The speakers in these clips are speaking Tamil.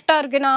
சாஃப்டா இருக்குண்ணா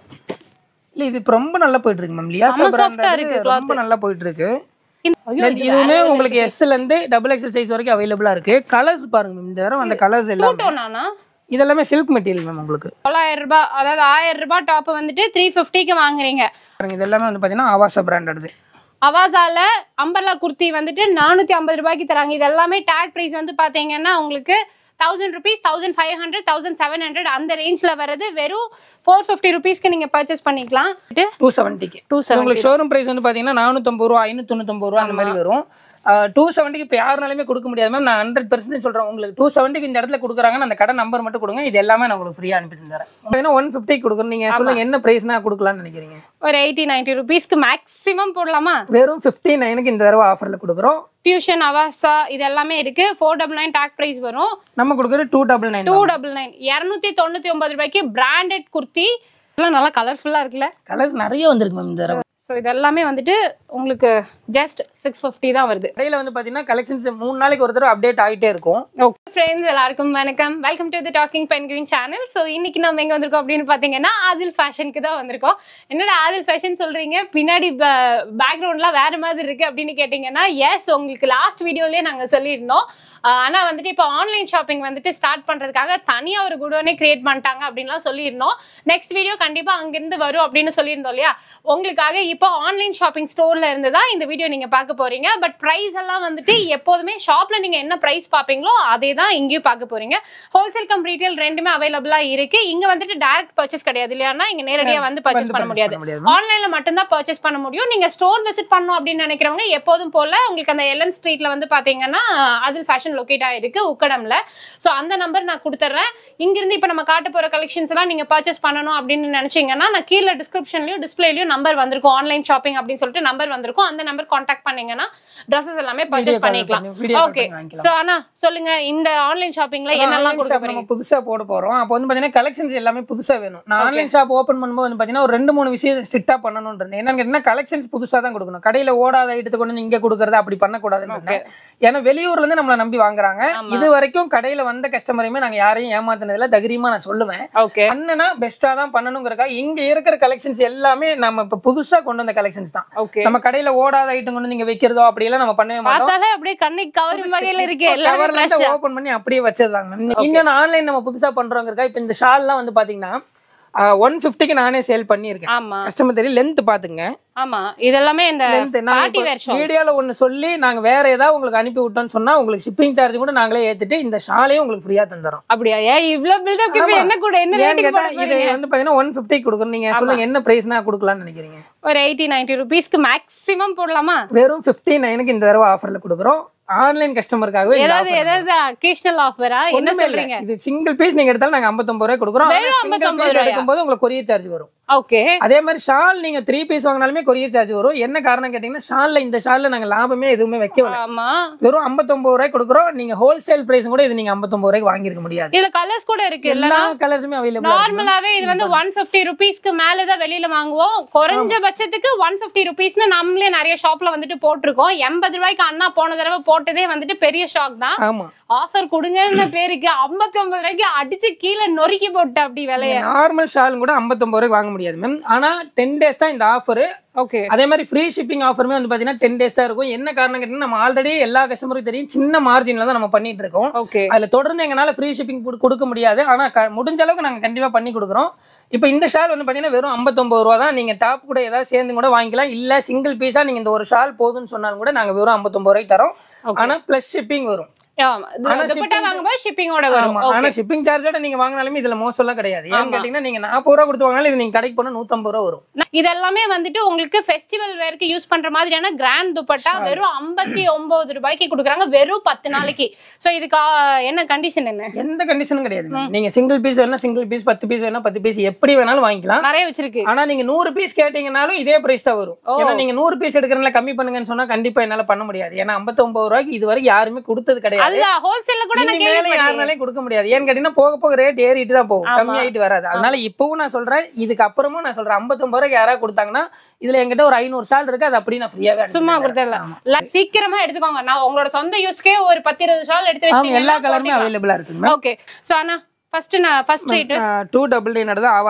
இல்ல இது இப்ப ரொம்ப நல்லா போயிட்டு இருக்கு மேம் லியாசா செம்ம soft ஆ பிராண்ட் இருக்கு ரொம்ப நல்லா போயிட்டு இருக்கு இந்த- ஐயோ, இது இதுவுமே உங்களுக்கு எஸ்ல இருந்து டபுள் எக்ஸல் சைஸ் வரைக்கும் அவைலபிளா இருக்கு கலர்ஸ் பாருங்க மேம் இந்த தடவை அந்த கலர்ஸ் எல்லாம் டோனாண்ணா இதெல்லாமே சில்க் மெட்டீரியல் மேம் உங்களுக்கு தொள்ளாயிரம் ரூபாய் அதாவது ஆயிரம் ரூபாய் டாப் வந்துட்டு த்ரீ ஃபிஃப்டிக்கு வாங்குறீங்க பாருங்க இது எல்லாமே வந்து பாத்தீங்கன்னா ஆவாசா பிராண்டட் அவாசால அம்பர்லா குர்த்தி வந்துட்டு நானூத்தி ஐம்பது ரூபாய்க்கு தராங்க இது எல்லாமே டேக் பிரைஸ் வந்து பாத்தீங்கன்னா உங்களுக்கு thousand rupees thousand five hundred thousand seven hundred அந்த ரேஞ்ச்ல வருது வெறும் ஃபோர் ஃபிஃப்டி ருபீஸ்க்கு நீங்க பர்ச்சேஸ் பண்ணிக்கலாம் டூ செவன்ட்டிக்கு டூ உங்களுக்கு ஷோரூம் பிரைஸ் வந்து பாத்தீங்கன்னா நானூத்தம்பது ரூபா ஐநூத்தொண்ணூத்தொம்பது ரூபா அந்த மாதிரி வரும் டூ செவன்ட்டிக்கு இப்போ யாருனாலுமே கொடுக்க முடியாது மேம் நான் ஹண்ட்ரட் பர்சன்ட் சொல்றேன் உங்களுக்கு டூ செவன்ட்டிக்கு இந்த இடத்துல கொடுக்குறாங்கன்னு அந்த கடை நம்பர் மட்டும் கொடுங்க இது எல்லாமே நான் உங்களுக்கு ஃப்ரீயா அனுப்பி தரேன் பார்த்தீங்கன்னா ஒன் ஃபிஃப்டிக்கு கொடுக்குறோம் நீங்க சொல்லுங்க என்ன பிரைஸ்னா கொடுக்கலாம்னு நினைக்கிறீங்க ஒரு எயிட்டி நைன்டி ருபீஸ்க்கு மேக்ஸிமம் போடலாமா வெறும் ஃபிஃப்டி நைனுக்கு இந்த தடவை ஆஃபர்ல கொடுக்குறோம் ஃபியூஷன் அவாசா இது எல்லாமே இருக்கு four double nine tag price வரும் நம்ம கொடுக்குறது two double nine two double nine இரநூத்தி தொண்ணூத்தி ஒன்பது ரூபாய்க்கு பிராண்டட் குர்த்தி இதெல்லாம் நல்லா கலர்ஃபுல்லா இருக்குல்ல கலர்ஸ் நிறைய வந்திருக்கு மேம் இந்த தடவை ஸோ இது எல்லாமே வந்துட்டு உங்களுக்கு ஜஸ்ட் சிக்ஸ் ஃபிஃப்டி தான் வருது கடையில் வந்து பார்த்தீங்கன்னா கலெக்ஷன்ஸ் மூணு நாளைக்கு ஒரு தடவை அப்டேட் ஆகிட்டே இருக்கும் ஓகே ஃப்ரெண்ட்ஸ் எல்லாருக்கும் வணக்கம் welcome to the talking penguin channel so இன்னைக்கு நம்ம எங்க வந்திருக்கோம் அப்படின்னு பார்த்தீங்கன்னா ஆதில் ஃபேஷனுக்கு தான் வந்திருக்கோம் என்னடா ஆதில் ஃபேஷன் சொல்றீங்க பின்னாடி பேக்ரவுண்ட்லாம் வேற மாதிரி இருக்கு அப்படின்னு கேட்டிங்கன்னா எஸ் உங்களுக்கு லாஸ்ட் வீடியோலேயே நாங்கள் சொல்லியிருந்தோம் ஆஹ் ஆனா வந்துட்டு இப்போ ஆன்லைன் ஷாப்பிங் வந்துட்டு ஸ்டார்ட் பண்றதுக்காக தனியா ஒரு குடோனே கிரியேட் பண்ணிட்டாங்க அப்படின்லாம் சொல்லியிருந்தோம் நெக்ஸ்ட் வீடியோ கண்டிப்பா அங்கிருந்து வரும் அப்படின்னு சொல்லியிருந்தோம் இல்லையா உங்களுக்காக இப்போ ஆன்லைன் ஷாப்பிங் ஸ்டோர்ல இருந்து தான் இந்த வீடியோ நீங்க பார்க்க போறீங்க பட் பிரைஸ் எல்லாம் வந்துட்டு எப்போதுமே ஷாப்ல நீங்க என்ன பிரைஸ் பார்ப்பீங்களோ அதே தான் இங்கேயும் பார்க்க போறீங்க ஹோல்சேல் கம் ரீட்டைல் ரெண்டுமே அவைலபிளா இருக்கு இங்க வந்துட்டு டைரக்ட் பர்ச்சேஸ் கிடையாது இல்லையானா இங்க நேரடியா வந்து பர்ச்சேஸ் பண்ண முடியாது ஆன்லைன்ல மட்டும்தான் பர்ச்சேஸ் பண்ண முடியும் நீங்க ஸ்டோர் விசிட் பண்ணணும் அப்படின்னு நினைக்கிறவங்க எப்போதும் போல உங்களுக்கு அந்த எல்என் ஸ்ட்ரீட்ல வந்து பாத்தீங்கன்னா அதில் ஃபேஷன் லொக்கேட் ஆயிருக்கு உக்கடம்ல ஸோ அந்த நம்பர் நான் கொடுத்துட்றேன் இங்கிருந்து இப்போ நம்ம காட்ட போற கலெக்ஷன்ஸ் எல்லாம் நீங்க பர்ச்சேஸ் பண்ணணும் அப்படின்னு நினைச்சீங்கன்னா நான் கீழே டிஸ்கிரிப்ஷன்லயும் டிஸ்பிளேலயும் நம்பர் வந்திருக்கும் ஆன்லைன் ஷாப்பிங் அப்படின்னு சொல்லிட்டு நம்பர் வந்திருக்கும் அந்த நம்பர் காண்டாக்ட் பண்ணீங்கன்னா ட்ரெஸ்ஸஸ் எல்லாமே பர்ச்சேஸ் பண்ணிக்கலாம் ஓகே ஸோ ஆனா சொல்லுங்க இந்த ஆன்லைன் ஷாப்பிங்ல என்னெல்லாம் கொடுக்க ஷாப் நம்ம புதுசா போட போறோம் அப்போ வந்து பாத்தீங்கன்னா கலெக்ஷன்ஸ் எல்லாமே புதுசா வேணும் நான் ஆன்லைன் ஷாப் ஓபன் பண்ணும்போது வந்து பாத்தீங்கன்னா ஒரு ரெண்டு மூணு விஷயம் ஸ்ட்ரிக்டா பண்ணணும்னு இருந்தேன் என்னன்னு கேட்டீங்கன்னா கலெக்ஷன்ஸ் புதுசா தான் கொடுக்கணும் கடையில ஓடாத எடுத்து கொண்டு வந்து இங்க கொடுக்கறது அப்படி பண்ணக்கூடாதுன்னு இருந்தேன் ஏன்னா வெளியூர்ல இருந்து நம்மள நம்பி வாங்குறாங்க இது வரைக்கும் கடையில வந்த கஸ்டமரையுமே நாங்க யாரையும் ஏமாத்தினதுல தைரியமா நான் சொல்லுவேன் ஓகே பண்ணனா பெஸ்டா தான் பண்ணணுங்கிறக்கா இங்க இருக்கிற கலெக்ஷன்ஸ் எல்லாமே நம்ம இப்ப புதுசா கொண்டு வந்த கலெக்ஷன்ஸ் தான் ஓகே நம்ம கடையில ஓடாத ஐட்டம் கொண்டு வந்து இங்க வைக்கிறதோ அப்படியெல்லாம் நம்ம பண்ணவே மாட்டோம் பார்த்தாலே அப்படியே கண்ணுக்கு கவரும் வகையில இருக்கு எல்லாமே கவர்ல fresh ஆ. ஓபன் பண்ணி அப்படியே வச்சதுதாங்க இன்னொன்னு ஆன்லைன் நம்ம புதுசா பண்றோங்கிறக்கா இப்ப இந்த ஷால்லாம் வந்து பாத்தீங்கன்னா ஒன் ஃபிஃப்டிக்கு நானே சேல் பண்ணியிருக்கேன் ஆமா கஸ்டமர் தெரியும் லென்த் பாத்துங்க ஆமா இதெல்லாமே இந்த லென்த் நான் பார்ட்டி வேர் ஷால் வீடியோல ஒன்னு சொல்லி நாங்க வேற ஏதாவது உங்களுக்கு அனுப்பி விட்டோம்னு சொன்னா உங்களுக்கு ஷிப்பிங் சார்ஜ் கூட நாங்களே ஏத்துட்டு இந்த ஷாலையும் உங்களுக்கு ஃப்ரீயா தந்துறோம் அப்படியா ஏன் இவ்வளவு பில்டப் இப்ப என்ன கூட என்ன ஏன்னு ரேட்டுக்கு கேட்டா போட இது போறீங்க வந்து பாத்தீங்கன்னா ஒன் ஃபிஃப்டி கொடுக்குறோம் நீங்க சொல்லுங்க என்ன பிரைஸ்னா கொடுக்கலாம்னு நினைக்கிறீங்க ஒரு எயிட்டி நைன்டி ருபீஸ்க்கு மேக்ஸிமம் போடலாமா வெறும் ஃபிஃப்டி நைனுக்கு இந்த தடவை ஆஃபர்ல கொடுக்குறோம் ஆன்லைன் கஸ்டமருக்காகவே இந்த ஏதாவது offer. ஏதாவது அக்கேஷனல் ஆஃபரா என்ன ஒண்ணுமே இல்ல. சொல்றீங்க இது சிங்கிள் பீஸ் நீங்க எடுத்தாலும் நாங்க 59 ரூபாய் கொடுக்குறோம் வெறும் சிங்கிள் 59 பீஸ் ரூபாயா? எடுக்கும்போது உங்களுக்கு கொரியர் சார்ஜ் வரும் ஓகே அதே மாதிரி ஷால் நீங்க த்ரீ பீஸ் வாங்கினாலுமே கொரியர் சார்ஜ் வரும் என்ன காரணம் கேட்டீங்கன்னா ஷால்ல இந்த ஷால்ல நாங்க லாபமே எதுவுமே வைக்கல ஆமா வெறும் 59 ரூபாய் கொடுக்குறோம் நீங்க ஹோல்சேல் பிரைஸ் கூட இது நீங்க 59 ரூபாய்க்கு வாங்கியிருக்க முடியாது இதுல கலர்ஸ் கூட இருக்கு இல்ல எல்லா கலர்ஸுமே அவைலபிள் நார்மலாவே இது வந்து ஒன் பிப்டி ருபீஸ்க்கு மேலதான் வெளியில வாங்குவோம் குறைஞ்ச பட்சத்துக்கு ஒன் பிப்டி ருபீஸ்னு நம்மளே நிறைய ஷாப்ல வந்துட்டு போட்டிருக்கோம் எண்பது ரூபாய்க்கு அண்ணா போன தடவை போட்டதே வந்துட்டு பெரிய ஷாக் தான் ஆமா ஆஃபர் கொடுங்கன்னு பேருக்கு ஐம்பத்தி ஒன்பது ரூபாய்க்கு அடிச்சு கீழே நொறுக்கி போட்டு அப்படி விலைய நார்மல் ஷாலும் கூட 59 ரூபாய்க்கு வாங்க முடியாது மேம் ஆனா டென் டேஸ் தான் இந்த ஆஃபர் ஓகே அதே மாதிரி ஃப்ரீ ஷிப்பிங் ஆஃபருமே வந்து பாத்தீங்கன்னா டென் டேஸ் தான் இருக்கும் என்ன காரணம் கேட்டீங்கன்னா நம்ம ஆல்ரெடி எல்லா கஸ்டமருக்கும் தெரியும் சின்ன மார்ஜின்ல தான் நம்ம பண்ணிட்டு இருக்கோம் ஓகே அதுல தொடர்ந்து எங்களால ஃப்ரீ ஷிப்பிங் கொடுக்க முடியாது ஆனா க- முடிஞ்ச அளவுக்கு நாங்க கண்டிப்பா பண்ணி கொடுக்குறோம் இப்போ இந்த ஷால் வந்து பாத்தீங்கன்னா வெறும் 59 ரூபா தான் நீங்க டாப் கூட ஏதாவது சேர்ந்து கூட வாங்கிக்கலாம் இல்ல சிங்கிள் பீஸா நீங்க இந்த ஒரு ஷால் போதும்னு சொன்னாலும் கூட நாங்க வெறும் 59 ரூபாய்க்கு தரோம் ஆனா பிளஸ் ஷிப்பிங் வரும் ஆனா துப்பட்டா shipping- வாங்கும்போது ஷிப்பிங்கோட வரும் ஆமா. ஆனா ஷிப்பிங் சார்ஜோட நீங்க வாங்கினாலுமே இதுல மோசம் எல்லாம் கிடையாது ஏன்னு கேட்டீங்கன்னா நீங்க நாற்பது ரூபா கொடுத்து வாங்கினாலும் இது நீங்க கடைக்கு போனா 150 ரூபா வரும் ந- இதெல்லாமே வந்துட்டு உங்களுக்கு ஃபெஸ்டிவல் வேர்க்கு யூஸ் பண்ற மாதிரியான கிராண்ட் துப்பட்டா வெறும் ஐம்பத்தி ஒன்பது ரூபாய்க்கு கொடுக்குறாங்க வெறும் பத்து நாளைக்கு சோ இதுக்கு ஆ, என்ன கண்டிஷன் என்ன எந்த கண்டிஷனும் கிடையாது ma'am. நீங்க சிங்கிள் பீஸ் வேணா சிங்கிள் பீஸ் பத்து பீஸ் வேணா பத்து பீஸ் எப்படி வேணாலும் வாங்கிக்கலாம் நிறைய வச்சிருக்கு ஆனா நீங்க நூறு பீஸ் கேட்டீங்கனாலும் இதே பிரைஸ் தான் வரும் ஏன்னா நீங்க நூறு பீஸ் எடுக்கிறதுல கம்மி பண்ணுங்கன்னு சொன்னா கண்டிப்பா என்னால பண்ண முடியாது ஏன்னா 59 ரூபாய்க்கு இது வரைக்கும் யாருமே கொடுத்தது கிடையாது அதுதான் ஹோல்சேல்ல கூட நான் இனிமேல கேள்விப்பட்டேன் யாருனாலையும் கொடுக்க முடியாது ஏன்னு கேட்டீங்கன்னா போக போக ரேட் ஏறிட்டு தான் போகும் கம்மியாயிட்டு வராது அதனால இப்பவும் நான் சொல்றேன் இதுக்கு அப்புறமும் நான் சொல்றேன் 59 ரூபாய்க்கு யாராவது கொடுத்தாங்கன்னா இதுல என்கிட்ட ஒரு ஐநூறு சால் இருக்கு அது அப்படி நான் ஃப்ரீயாவே சும்மா கொடுத்துடலாம் இல்ல, சீக்கிரமா எடுத்துக்கோங்க நான் உங்களோட சொந்த யூஸ்க்கே ஒரு பத்து இருபது ஷால் எடுத்து ஆமா எல்லா கலருமே வச்சிட்டீங்கன்னா அவைலபிளா இருக்குங்க ஓகே சோ அண்ணா ஃபர்ஸ்ட் நான் first rate two double nine Avaasa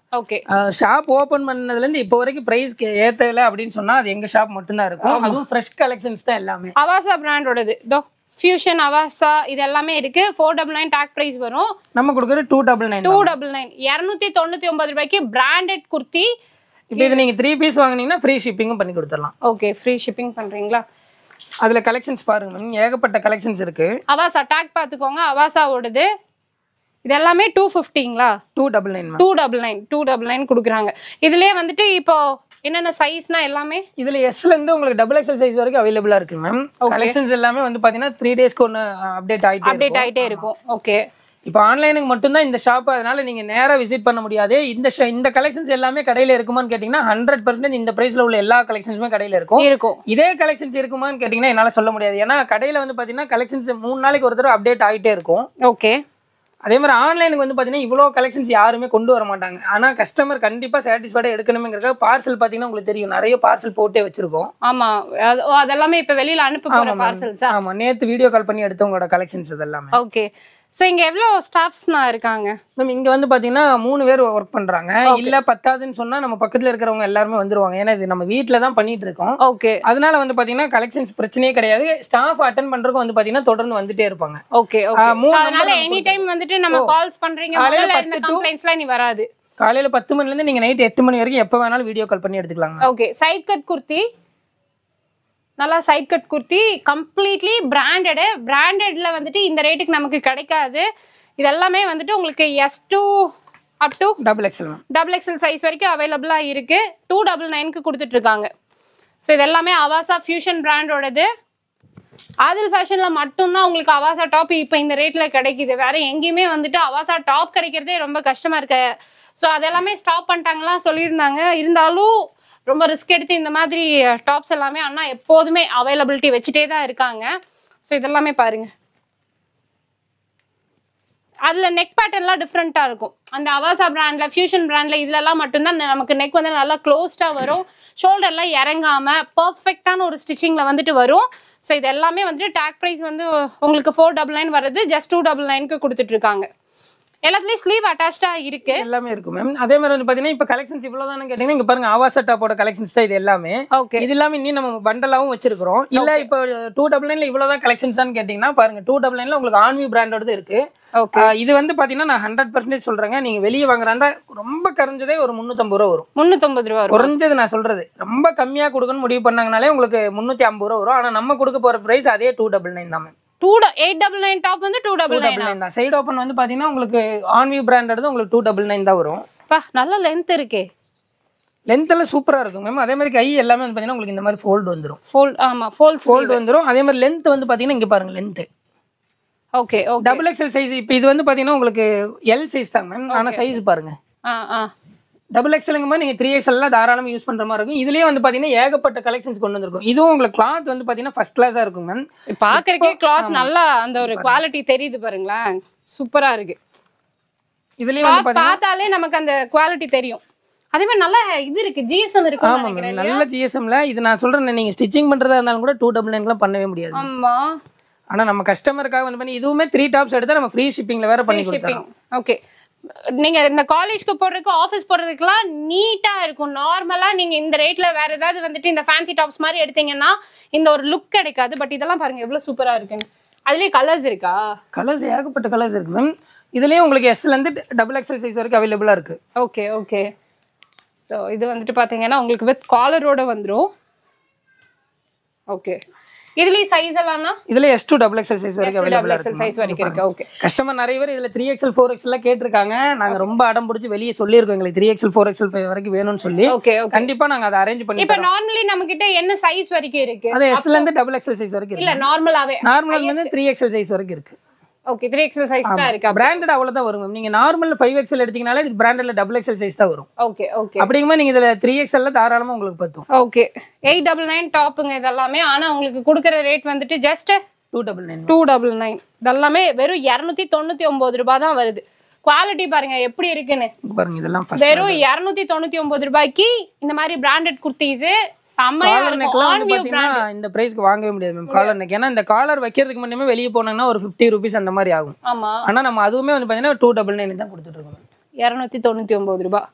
okay shop open பண்ணதுலேருந்து இப்போ வரைக்கும் ப்ரைஸ் ஏற்றல அப்படின்னு சொன்னா அது எங்க ஷாப் மட்டும்தான் இருக்கும் அதுவும் ஃப்ரெஷ் கலெக்ஷன்ஸ் தான் எல்லாமே அவாசா பிராண்டோடது இதோ ஃபியூஷன் அவாசா இது எல்லாமே இருக்கு four double nine tag price வரும் நம்ம கொடுக்குறது two double nine two double nine இரநூத்தி தொண்ணூத்தி ஒன்பது ரூபாய்க்கு பிராண்டட் குர்த்தி இப்போ இது நீங்க த்ரீ பீஸ் வாங்குனீங்கன்னா ஃப்ரீ ஷிப்பிங்கும் பண்ணி கொடுத்துடலாம் ஓகே ஃப்ரீ ஷிப்பிங் பண்றீங்களா அதுல கலெக்ஷன்ஸ் பாருங்க மேம் ஏகப்பட்ட கலெக்ஷன்ஸ் இருக்கு அவாசா டாக் பார்த்துக்கோங்க அவாசாவோடது இது எல்லாமே டூ ஃபிஃப்டிங்களா two double nine ma'am two double nine two double nine கொடுக்குறாங்க இதுலயே வந்துட்டு இப்போ என்னென்ன சைஸ்னா எல்லாமே இதுல எஸ்ல இருந்து உங்களுக்கு டபுள் எக்ஸல் சைஸ் வரைக்கும் அவைலபிளா இருக்கு மேம் கலெக்ஷன்ஸ் எல்லாமே வந்து பாத்தீங்கன்னா த்ரீ டேஸ்க்கு ஒன்று அப்டேட் ஆயிட்டே அப்டேட் இருக்கும் ஆயிட்டே இருக்கும் ஓகே இப்போ ஆன்லைனுக்கு மட்டும்தான் இந்த ஷாப் அதனால நீங்க நேரா விசிட் பண்ண முடியாது இந்த ஷ- இந்த கலெக்ஷன்ஸ் எல்லாமே கடையில இருக்குமான்னு கேட்டீங்கன்னா ஹண்ட்ரட் பர்சன்டேஜ் இந்த பிரைஸ்ல உள்ள எல்லா கலெக்ஷன்ஸுமே கடையில இருக்கும் இருக்கும் இதே கலெக்ஷன்ஸ் இருக்குமான்னு கேட்டீங்கன்னா என்னால சொல்ல முடியாது ஏன்னா கடையில வந்து பாத்தீங்கன்னா கலெக்ஷன்ஸ் மூணு நாளைக்கு ஒரு தடவை அப்டேட் ஆயிட்டே இருக்கும் ஓகே அதே மாதிரி ஆன்லைனுக்கு வந்து பாத்தீங்கன்னா இவ்வளோ கலெக்ஷன்ஸ் யாருமே கொண்டு வர மாட்டாங்க ஆனா கஸ்டமர் கண்டிப்பா சாட்டிஸ்ஃபைடா எடுக்கணுங்கிறதுக்காக பார்சல் பாத்தீங்கன்னா உங்களுக்கு தெரியும் நிறைய பார்சல் போட்டே வச்சிருக்கோம் ஆமா அது- ஓ, அதெல்லாமே இப்ப வெளியில அனுப்ப போற பார்சல்ஸா ஆமா நேத்து வீடியோ கால் பண்ணி எடுத்தவங்களோட கலெக்ஷன்ஸ் இதெல்லாமே ஓகே சோ இங்க எவ்வளவு ஸ்டாஃப்ஸ்னா இருக்காங்க மேம் இங்க வந்து பாத்தீங்கன்னா மூணு பேர் ஒர்க் பண்றாங்க இல்ல பத்தாதுன்னு சொன்னா நம்ம பக்கத்துல இருக்கிறவங்க எல்லாருமே வந்துருவாங்க ஏன்னா இது நம்ம வீட்ல தான் பண்ணிட்டு இருக்கோம் ஓகே அதனால வந்து பாத்தீங்கன்னா கலெக்ஷன்ஸ் பிரச்சனையே கிடையாது ஸ்டாஃப் அட்டன் பண்றதுக்கும் வந்து பாத்தீங்கன்னா தொடர்ந்து வந்துட்டே இருப்பாங்க ஓகே ஆ, ஓகே மூணு அதனால number எனி டைம் வந்துட்டு நம்ம கால்ஸ் பண்றீங்க காலையில முதல்ல இந்த பத்து to- கம்ப்ளைண்ட்ஸ்லாம் நீ வராது காலையில பத்து மணில இருந்து நீங்க நைட் எட்டு மணி வரைக்கும் எப்ப வேணாலும் வீடியோ கால் பண்ணி எடுத்துக்கலாங்க ஓகே சைட் கட் குர்த்தி நல்லா side cut kurti completely branded பிராண்டட்ல வந்துட்டு இந்த ரேட்டுக்கு நமக்கு கிடைக்காது இது எல்லாமே வந்துட்டு உங்களுக்கு S two up to double XL ma'am double XL size வரைக்கும் அவைலபிளாக இருக்கு டூ டபுள் நைனுக்கு கொடுத்துட்டு இருக்காங்க ஸோ இது எல்லாமே அவாசா ஃபியூஷன் பிராண்டோடது ஆதில் ஃபேஷனில் மட்டும்தான் உங்களுக்கு அவாசா டாப் இப்போ இந்த ரேட்டில் கிடைக்குது வேற எங்கேயுமே வந்துட்டு அவாசா டாப் கிடைக்கிறதே ரொம்ப கஷ்டமா இருக்கு ஸோ அதெல்லாமே ஸ்டாப் பண்ணிட்டாங்கலாம் சொல்லியிருந்தாங்க இருந்தாலும் ரொம்ப ரிஸ்க் எடுத்து இந்த மாதிரி டாப்ஸ் எல்லாமே அண்ணா எப்போதுமே அவைலபிலிட்டி வச்சுட்டே தான் இருக்காங்க ஸோ இதெல்லாமே பாருங்க அதுல நெக் பேட்டர்ன்லாம் டிஃப்ரெண்டா இருக்கும் அந்த அவாசா பிராண்ட்ல ஃபியூஷன் பிராண்ட்ல இதுலலாம் மட்டும்தான் நமக்கு நெக் வந்து நல்லா க்ளோஸ்டா வரும் ஷோல்டர்லாம் இறங்காம பர்ஃபெக்டான ஒரு ஸ்டிச்சிங்ல வந்துட்டு வரும் ஸோ இது எல்லாமே வந்துட்டு டேக் ப்ரைஸ் வந்து உங்களுக்கு ஃபோர் டபுள் நைன் வருது ஜஸ்ட் டூ டபுள் நைனுக்கு கொடுத்துட்டு இருக்காங்க எல்லாத்துலயும் ஸ்லீவ் அட்டாச்சா இருக்கு எல்லாமே இருக்கும் மேம் அதே மாதிரி வந்து பாத்தீங்கன்னா இப்ப கலெக்ஷன்ஸ் இவ்வளவுதானு கேட்டீங்கன்னா இங்க பாருங்க ஆவாசா டாப்போட கலெக்ஷன்ஸ் தான் இது எல்லாமே ஓகே இது இல்லாம இன்னும் நம்ம பண்டலாவும் வச்சிருக்கிறோம் இல்ல இப்போ டூ டபுள் நைன்ல இவ்வளவுதான் கலெக்ஷன்ஸான்னு கேட்டீங்கன்னா பாருங்க டூ டபுள் நைன்ல உங்களுக்கு ஆன்வி பிராண்டோடது இருக்கு ஓகே ஆஹ் இது வந்து பாத்தீங்கன்னா நான் ஹண்ட்ரட் பர்சன்டேஜ் சொல்றேங்க நீங்க வெளியே வாங்குறாந்தா ரொம்ப குறைஞ்சதே ஒரு முந்நூத்தம்பது ரூபா வரும் முந்நூத்தொம்பது ரூபா வரும் குறைஞ்சது நான் சொல்றது ரொம்ப கம்மியா கொடுக்கணும்னு முடிவு பண்ணாங்கனாலே உங்களுக்கு முந்நூத்தி ஐம்பது ரூபா வரும் ஆனா நம்ம கொடுக்க போற பிரைஸ் அதே டூ டபுள் நைன் தான் two eight double nine top வந்து two two double nine double nine தான் சைடு ஓப்பன் வந்து பாத்தீங்கன்னா உங்களுக்கு ஆன்வி பிராண்டோடது உங்களுக்கு டூ டபுள் நைன் தான் வரும் பா நல்ல லென்த் இருக்கே லென்த் எல்லாம் சூப்பரா இருக்கும் மேம் அதே மாதிரி கை எல்லாமே வந்து பாத்தீங்கன்னா உங்களுக்கு இந்த மாதிரி ஃபோல்டு வந்துரும் ஃபோல்ட் ஆமா ஃபோல்ட் ஃபோல்டு வந்துரும் அதே மாதிரி லென்த் வந்து பாத்தீங்கன்னா இங்க பாருங்க length okay okay double XL size இப்போ இது வந்து பாத்தீங்கன்னா உங்களுக்கு எல் சைஸ் தான் மேம் ஆனா சைஸ் பாருங்க ஆ ஆ டபுள் எக்ஸலுங்க மாதிரி நீங்கள் த்ரீ எக்ஸ்எல்லாம் தாராளமாக யூஸ் பண்ணுற மாதிரி இருக்கும் இதுலேயே வந்து பார்த்தீங்கன்னா ஏகப்பட்ட கலெக்ஷன்ஸ் கொண்டு வந்திருக்கும் இதுவும் உங்களுக்கு கிளாத் வந்து பார்த்தீங்கன்னா ஃபர்ஸ்ட் கிளாஸாக இருக்கும் மேம் பாக்குறக்கே கிளாத் நல்லா அந்த ஒரு குவாலிட்டி தெரியுது பாருங்களேன் சூப்பரா இருக்கு இதுலேயே வந்து Cloth பார்த்தாலே நமக்கு அந்த குவாலிட்டி தெரியும் அதே மாதிரி நல்ல இது இருக்கு ஜிஎஸ்எம் இருக்கு ஆமாம் மேம் நல்ல ஜிஎஸ்எம்ல இது நான் சொல்கிறேன் நீங்கள் ஸ்டிச்சிங் பண்ணுறதா இருந்தாலும் கூட டூ டபுள் நைன்லாம் பண்ணவே முடியாது ஆமா ஆனால் நம்ம கஸ்டமருக்காக வந்து பண்ணி இதுவுமே த்ரீ டாப்ஸ் எடுத்தால் நம்ம ஃப்ரீ ஷிப்பிங்கில் வேற பண்ணி ஷிப்பிங் கொடுத்துறோம் ஓகே நீங்க இந்த காலேஜ்க்கு போடுறதுக்கு ஆஃபீஸ் போடுறதுக்குலாம் நீட்டா இருக்கும் நார்மலா நீங்க இந்த ரேட்ல வேற ஏதாவது வந்துட்டு இந்த ஃபேன்சி டாப்ஸ் மாதிரி எடுத்தீங்கன்னா இந்த ஒரு லுக் கிடைக்காது பட் இதெல்லாம் பாருங்க எவ்வளவு சூப்பரா இருக்குன்னு அதுலயே கலர்ஸ் இருக்கா கலர்ஸ் ஏகப்பட்ட கலர்ஸ் இருக்கு மேம் இதுலேயும் உங்களுக்கு எஸ்லேருந்து டபுள் எக்ஸல் சைஸ் வரைக்கும் அவைலபிளாக இருக்குது ஓகே ஓகே ஸோ இது வந்துட்டு பார்த்தீங்கன்னா உங்களுக்கு வித் காலரோட வந்துடும் ஓகே இதுலயும் சைஸ் எல்லாம்னா இதுல S two double XL size வரைக்கும் டபுள் அவைலபிளாக எக்ஸல் இருக்கு சைஸ் வரைக்கும் இருக்கு ஓகே கஸ்டமர் நிறைய பேர் இதுல த்ரீ எக்ஸல் ஃபோர் எக்ஸ்எல்லாம் கேட்டிருக்காங்க நாங்க ரொம்ப அடம் பிடிச்சி வெளியே சொல்லியிருக்கோம் எங்களுக்கு த்ரீ எக்ஸல் ஃபோர் எக்ஸல் வரைக்கும் வேணும்னு சொல்லி ஓகே ஓகே கண்டிப்பா நாங்க அதை அரேஞ்ச் பண்ணி இப்போ நார்மலி நம்ம கிட்ட என்ன சைஸ் வரைக்கும் இருக்கு அது எஸ்ல இருந்து டபுள் எக்ஸல் சைஸ் வரைக்கும் இல்ல இருக்கு நார்மலாவே நார்மல் வந்து த்ரீ எக்ஸல் சைஸ் வரைக்கும் இருக்கு ஓகே த்ரீ எக்ஸல் சைஸ் தான் இருக்கு பிராண்டட் அவ்வளவுதான் வரும் மேம் நீங்க நார்மல் ஃபைவ் எக்ஸல் எடுத்தீங்கனாலே இதுக்கு பிராண்டட்ல டபுள் எக்ஸல் சைஸ் தான் வரும் ஓகே ஓகே அப்படிங்கும்போது நீங்க இதுல த்ரீ எக்ஸல்ல தாராளமா உங்களுக்கு பத்தும் ஓகே எயிட் டபுள் நைன் டாப்புங்க இதெல்லாமே ஆனா உங்களுக்கு கொடுக்குற ரேட் வந்துட்டு just two double nine two double nine இதெல்லாமே வெறும் இரநூத்தி தொண்ணூத்தி ஒன்பது ரூபாய் தான் வருது குவாலிட்டி பாருங்க எப்படி இருக்குன்னு பாருங்க இதெல்லாம் ஃபர்ஸ்ட் வெறும் இரநூத்தி தொண்ணூத்தி ஒன்பது ரூபாய்க்கு இந்த மாதிரி பிராண்டட் குர்த்திஸ் செம்மையா காலர் இருக்கும் நெக்லாம் ஆன் வந்து வியூ பாத்தீங்கன்னா இந்த பிரைஸ்க்கு வாங்கவே முடியாது மேம் காலர் நெக் ஏன்னா இந்த காலர் வைக்கிறதுக்கு முன்னே வெளியே போனாங்கன்னா ஒரு ஃபிஃப்டி ருபீஸ் அந்த மாதிரி ஆகும் ஆமா ஆனா நம்ம அதுவுமே வந்து பாத்தீங்கன்னா டூ டபுள் நைன் தான் கொடுத்துட்டு இருக்கோம் இரநூத்தி தொண்ணூத்தி ஒன்பது ரூபாய்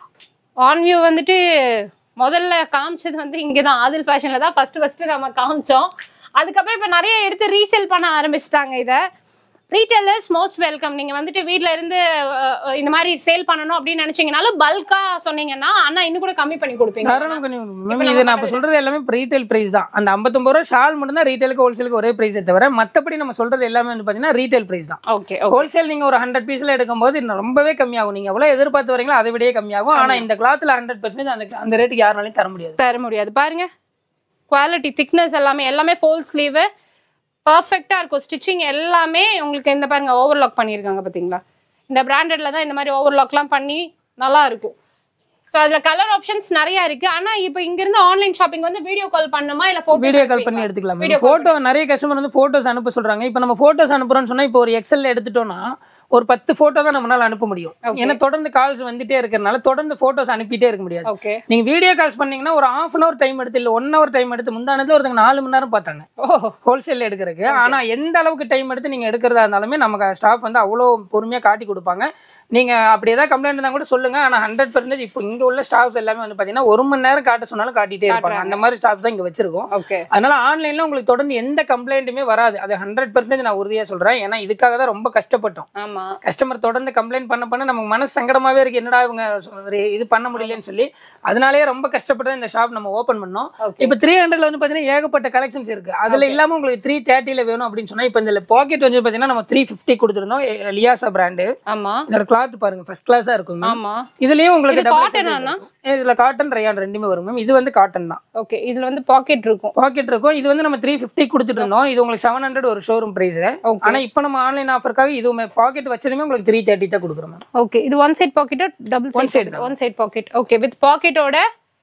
ஆன் வியூ வந்துட்டு முதல்ல காமிச்சது வந்து இங்கதான் ஆதில் ஃபேஷன்ல தான் ஃபர்ஸ்ட் ஃபர்ஸ்ட் நம்ம காமிச்சோம் அதுக்கப்புறம் இப்ப நிறைய எடுத்து ரீசேல் பண்ண ஆரம்பிச்சிட்டாங்க இத ரீட்டைலர்ஸ் மோஸ்ட் வெல்கம் நீங்க வந்துட்டு வீட்ல இருந்து அஹ், அஹ், இந்த மாதிரி சேல் பண்ணணும் அப்படின்னு நினைச்சீங்கனாலும் பல்கா சொன்னீங்கன்னா அண்ணா இன்னும் கூட கம்மி பண்ணி கொடுப்பீங்க தாராளம் பண்ணி மேம் இது நான் இப்போ சொல்றது எல்லாமே ரீட்டைல் பிரைஸ் தான் அந்த 59 ரூபா ஷால் மட்டும் தான் ரீட்டைலுக்கு ஹோல்சேலுக்கு ஒரே பிரைஸே தவிர மற்றபடி நம்ம சொல்றது எல்லாமே வந்து பார்த்தீங்கன்னா ரீட்டைல் பிரைஸ் தான் ஓகே ஹோல்சேல் நீங்க ஒரு ஹண்ட்ரட் பீஸ்ல எடுக்கும்போது இன்னும் ரொம்பவே கம்மியாகும் நீங்க எவ்வளவு எதிர்பார்த்து வரீங்களோ அதை விடயே கம்மியாகும் ஆனா இந்த கிளாத்ல ஹண்ட்ரட் பர்சன்டேஜ் அந்த அந்த ரேட்டுக்கு யாருனாலையும் தர முடியாது தர முடியாது பாருங்க குவாலிட்டி திக்னஸ் எல்லாமே எல்லாமே ஃபோல் ஸ்லீவு பர்ஃபெக்டாக இருக்கும் ஸ்டிச்சிங் எல்லாமே உங்களுக்கு இந்த பாருங்க ஓவர்லாக் பண்ணியிருக்காங்க பார்த்தீங்களா இந்த பிராண்டட்ல தான் இந்த மாதிரி ஓவர்லாக்லாம் பண்ணி நல்லா இருக்கும் ஸோ அதில் கலர் ஆப்ஷன்ஸ் நிறைய இருக்கு ஆனா இப்போ இங்கிருந்து ஆன்லைன் ஷாப்பிங் வந்து வீடியோ கால் பண்ணுமா இல்லை ஃபோட்டோ வீடியோ கால் பண்ணி எடுத்துக்கலாம் Video call ஃபோட்டோ நிறைய கஸ்டமர் வந்து ஃபோட்டோஸ் அனுப்ப சொல்றாங்க இப்போ நம்ம ஃபோட்டோஸ் அனுப்புறோம்னு சொன்னா இப்போ ஒரு எக்ஸல்ல எடுத்துட்டோம்னா ஒரு பத்து ஃபோட்டோ தான் நம்மளால அனுப்ப முடியும் Okay. ஏன்னா தொடர்ந்து கால்ஸ் வந்துட்டே இருக்கறனால தொடர்ந்து ஃபோட்டோஸ் அனுப்பிட்டே இருக்க முடியாது ஓகே நீங்க வீடியோ கால்ஸ் பண்ணீங்கன்னா ஒரு half அன் அவர் டைம் எடுத்து இல்ல ஒன் ஹவர் டைம் எடுத்து முந்தானத்துல ஒருத்தங்க நாலு மணி நேரம் பார்த்தாங்க ஓ ஹோல்சேல் எடுக்கிறதுக்கு ஆனா எந்த அளவுக்கு டைம் எடுத்து நீங்க எடுக்கிறதா இருந்தாலுமே நமக்கு ஸ்டாஃப் வந்து அவ்வளோ பொறுமையா காட்டி கொடுப்பாங்க நீங்க அப்படி ஏதாவது கம்ப்ளைண்ட் இருந்தா கூட சொல்லுங்க ஆனா ஹண்ட்ரட் பர்சன்டேஜ் இப்போ இங்க உள்ள ஸ்டாஃப்ஸ் எல்லாமே வந்து பாத்தீங்கன்னா ஒரு மணி நேரம் காட்ட சொன்னாலும் காட்டிட்டே இருப்பாங்க அந்த மாதிரி ஸ்டாஃப்ஸ் தான் இங்க வச்சிருக்கோம் ஓகே அதனால ஆன்லைன்ல உங்களுக்கு தொடர்ந்து எந்த கம்ப்ளைண்ட்டுமே வராது அது ஹண்ட்ரட் பர்சன்டேஜ் நான் உறுதியா சொல்றேன் ஏன்னா இதுக்காக தான் ரொம்ப கஷ்டப்பட்டோம் ஆமா கஸ்டமர் தொடர்ந்து கம்ப்ளைண்ட் பண்ண பண்ண நமக்கு மனசு சங்கடமாவே இருக்கு என்னடா இவங்க ஒரு இது பண்ண முடியலன்னு சொல்லி அதனாலேயே ரொம்ப கஷ்டப்பட்டு இந்த ஷாப் நம்ம ஓபன் பண்ணோம் ஓகே இப்போ த்ரீ ஹண்ட்ரட்ல வந்து பாத்தீங்கன்னா ஏகப்பட்ட கலெக்ஷன்ஸ் இருக்கு அதுல இல்லாம உங்களுக்கு த்ரீ தேர்ட்டில வேணும் அப்படின்னு சொன்னா இப்போ இந்த பாக்கெட் வந்து பாத்தீங்கன்னா நம்ம த்ரீ ஃபிஃப்டி கொடுத்துருந்தோம் எ- லியாசா பிராண்டு ஆமா இதோட கிளாத் பாருங்க ஃபர்ஸ்ட் கிளாஸா இருக்கும் ma'am. ஆமா இதுலயும் உங்களுக்கு இது double cotton sizes ஆனா? இருக்கும். இதுல காட்டன் ரயான் ரெண்டுமே வரும் மேம் இது வந்து காட்டன் தான் ஓகே இதுல வந்து பாக்கெட் இருக்கும் பாக்கெட் இருக்கும் இது வந்து நம்ம த்ரீ ஃபிஃப்டி கொடுத்துட்டு இருந்தோம் இது உங்களுக்கு செவன் ஹண்ட்ரட் ஒரு ஷோரூம் பிரைஸ் ஓகே ஆனா இப்போ நம்ம ஆன்லைன் ஆஃபருக்காக இதுவுமே பாக்கெட் வச்சதுமே உங்களுக்கு த்ரீ தேர்ட்டி தான் கொடுக்குறோம் மேம் ஓகே இது ஒன் சைட் பாக்கெட்டா டபுள் One சைட் side தான். One side pocket okay with பாக்கெட்டோட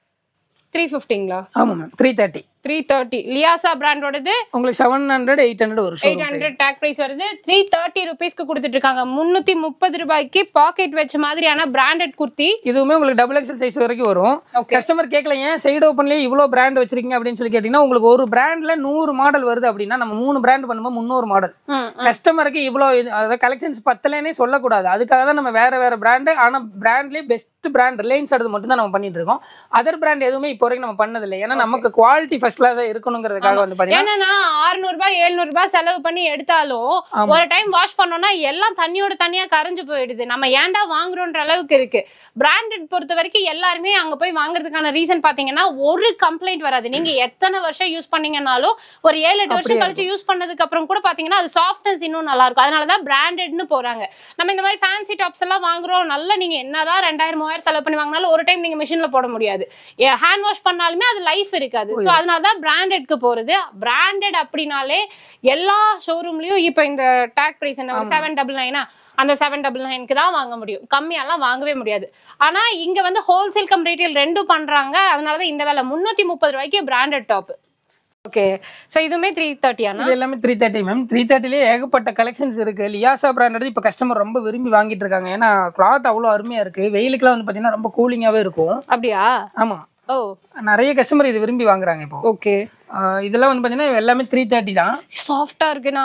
த்ரீ ஃபிஃப்டிங்களா ஆமா ma'am three thirty three thirty Liyasa பிராண்டோடது உங்களுக்கு செவன் ஹண்ட்ரட் எயிட் ஹண்ட்ரட் ஒரு eight showroom hundred tag price வருது த்ரீ தேர்ட்டி ருபீஸ்க்கு கொடுத்துட்டு இருக்காங்க முந்நூற்றி முப்பது ரூபாய்க்கு பாக்கெட் வச்ச மாதிரியான பிராண்டட் குர்த்தி இதுவுமே உங்களுக்கு டபுள் எக்ஸல் சைஸ் வரைக்கும் வரும் ஓகே கஸ்டமர் கேட்கல ஏன் சைடு ஓப்பன்லயே இவ்வளோ பிராண்ட் வச்சிருக்கீங்க அப்படின்னு சொல்லி கேட்டீங்கன்னா உங்களுக்கு ஒரு பிராண்ட்ல நூறு மாடல் வருது அப்படின்னா நம்ம மூணு பிராண்ட் பண்ணும்போது முந்நூறு மாடல் கஸ்டமருக்கு இவ்வளோ இது அதாவது கலெக்ஷன்ஸ் பத்தலைன்னே சொல்லக்கூடாது அதுக்காக தான் நம்ம வேற வேற பிராண்டு ஆனால் பிராண்ட்லேயே பெஸ்ட் பிராண்ட் ரிலையன்ஸ் அடுத்து மட்டும் தான் நம்ம பண்ணிட்டு இருக்கோம் அதர் பிராண்ட் எதுவுமே இப்போ வரைக்கும் நம்ம பண்ணதில்லை ஏன்னா நமக்கு குவாலிட்டி ஃபர்ஸ்ட் கிளாஸாக இருக்கணுங்கிறதுக்காக வந்து பார்த்தீங்கன்னா ஏன்னா அறுநூறு ரூபாய் எழுநூறு ரூபாய் செலவு பண்ணி எடுத்தாலும் ஆமா. ஒரு டைம் வாஷ் பண்ணோம்னா எல்லாம் தண்ணியோட தண்ணியா கரைஞ்சு போயிடுது நம்ம ஏன்டா வாங்குறோன்ற அளவுக்கு இருக்கு பிராண்டட் பொறுத்த வரைக்கும் எல்லாருமே அங்க போய் வாங்குறதுக்கான ரீசன் பாத்தீங்கன்னா ஒரு கம்ப்ளைண்ட் வராது நீங்க எத்தனை வருஷம் யூஸ் பண்ணீங்கன்னாலும் ஒரு ஏழு எட்டு வருஷம் அப்படியே கழிச்சு யூஸ் பண்ணதுக்கு அப்புறம் கூட பாத்தீங்கன்னா அது சாஃப்ட்னஸ் இன்னும் நல்லா இருக்கும் அதனாலதான் பிராண்டட்னு போறாங்க நம்ம இந்த மாதிரி ஃபேன்சி டாப்ஸ் எல்லாம் வாங்குறோம் நல்லா நீங்க என்னதான் ரெண்டாயிரம் மூவாயிரம் செலவு பண்ணி வாங்கினாலும் ஒரு டைம் நீங்க மிஷின்ல போட முடியாது ஹேண்ட் வாஷ் பண்ணாலுமே அது லைஃப் இருக்காது ஸோ அதனால தான் பிராண்டட்க்கு போறது பிராண்டட் அப்படின்னாலே எல்லா ஷோரூம்லயும் இப்போ இந்த டேக் பிரைஸ் என்ன ஒரு செவன் டபுள் நைனா அந்த செவன் டபுள் நைனுக்கு தான் வாங்க முடியும் கம்மியாலாம் வாங்கவே முடியாது ஆனா இங்க வந்து ஹோல்சேல் கம் ரீட்டைல் ரெண்டும் பண்றாங்க அதனால தான் இந்த வேலை முந்நூற்றி முப்பது ரூபாய்க்கு பிராண்டட் டாப் ஓகே ஸோ இதுவுமே த்ரீ தேர்ட்டியானா இது எல்லாமே த்ரீ தேர்ட்டி மேம் த்ரீ தேர்ட்டிலேயே ஏகப்பட்ட கலெக்ஷன்ஸ் இருக்கு லியாசா பிராண்ட் இப்போ கஸ்டமர் ரொம்ப விரும்பி வாங்கிட்டு இருக்காங்க ஏன்னா கிளாத் அவ்வளோ அருமையா இருக்கு வெயிலுக்குலாம் வந்து பார்த்தீங்கன்னா ரொம்ப கூலிங்காகவே இருக்கும் அப்படியா ஆமா ஓ நிறைய கஸ்டமர் இது விரும்பி வாங்குறாங்க இப்போ ஓகே ஆஹ் இதெல்லாம் வந்து பார்த்தீங்கன்னா எல்லாமே த்ரீ தேர்ட்டி தான் சாஃப்டா இருக்குண்ணா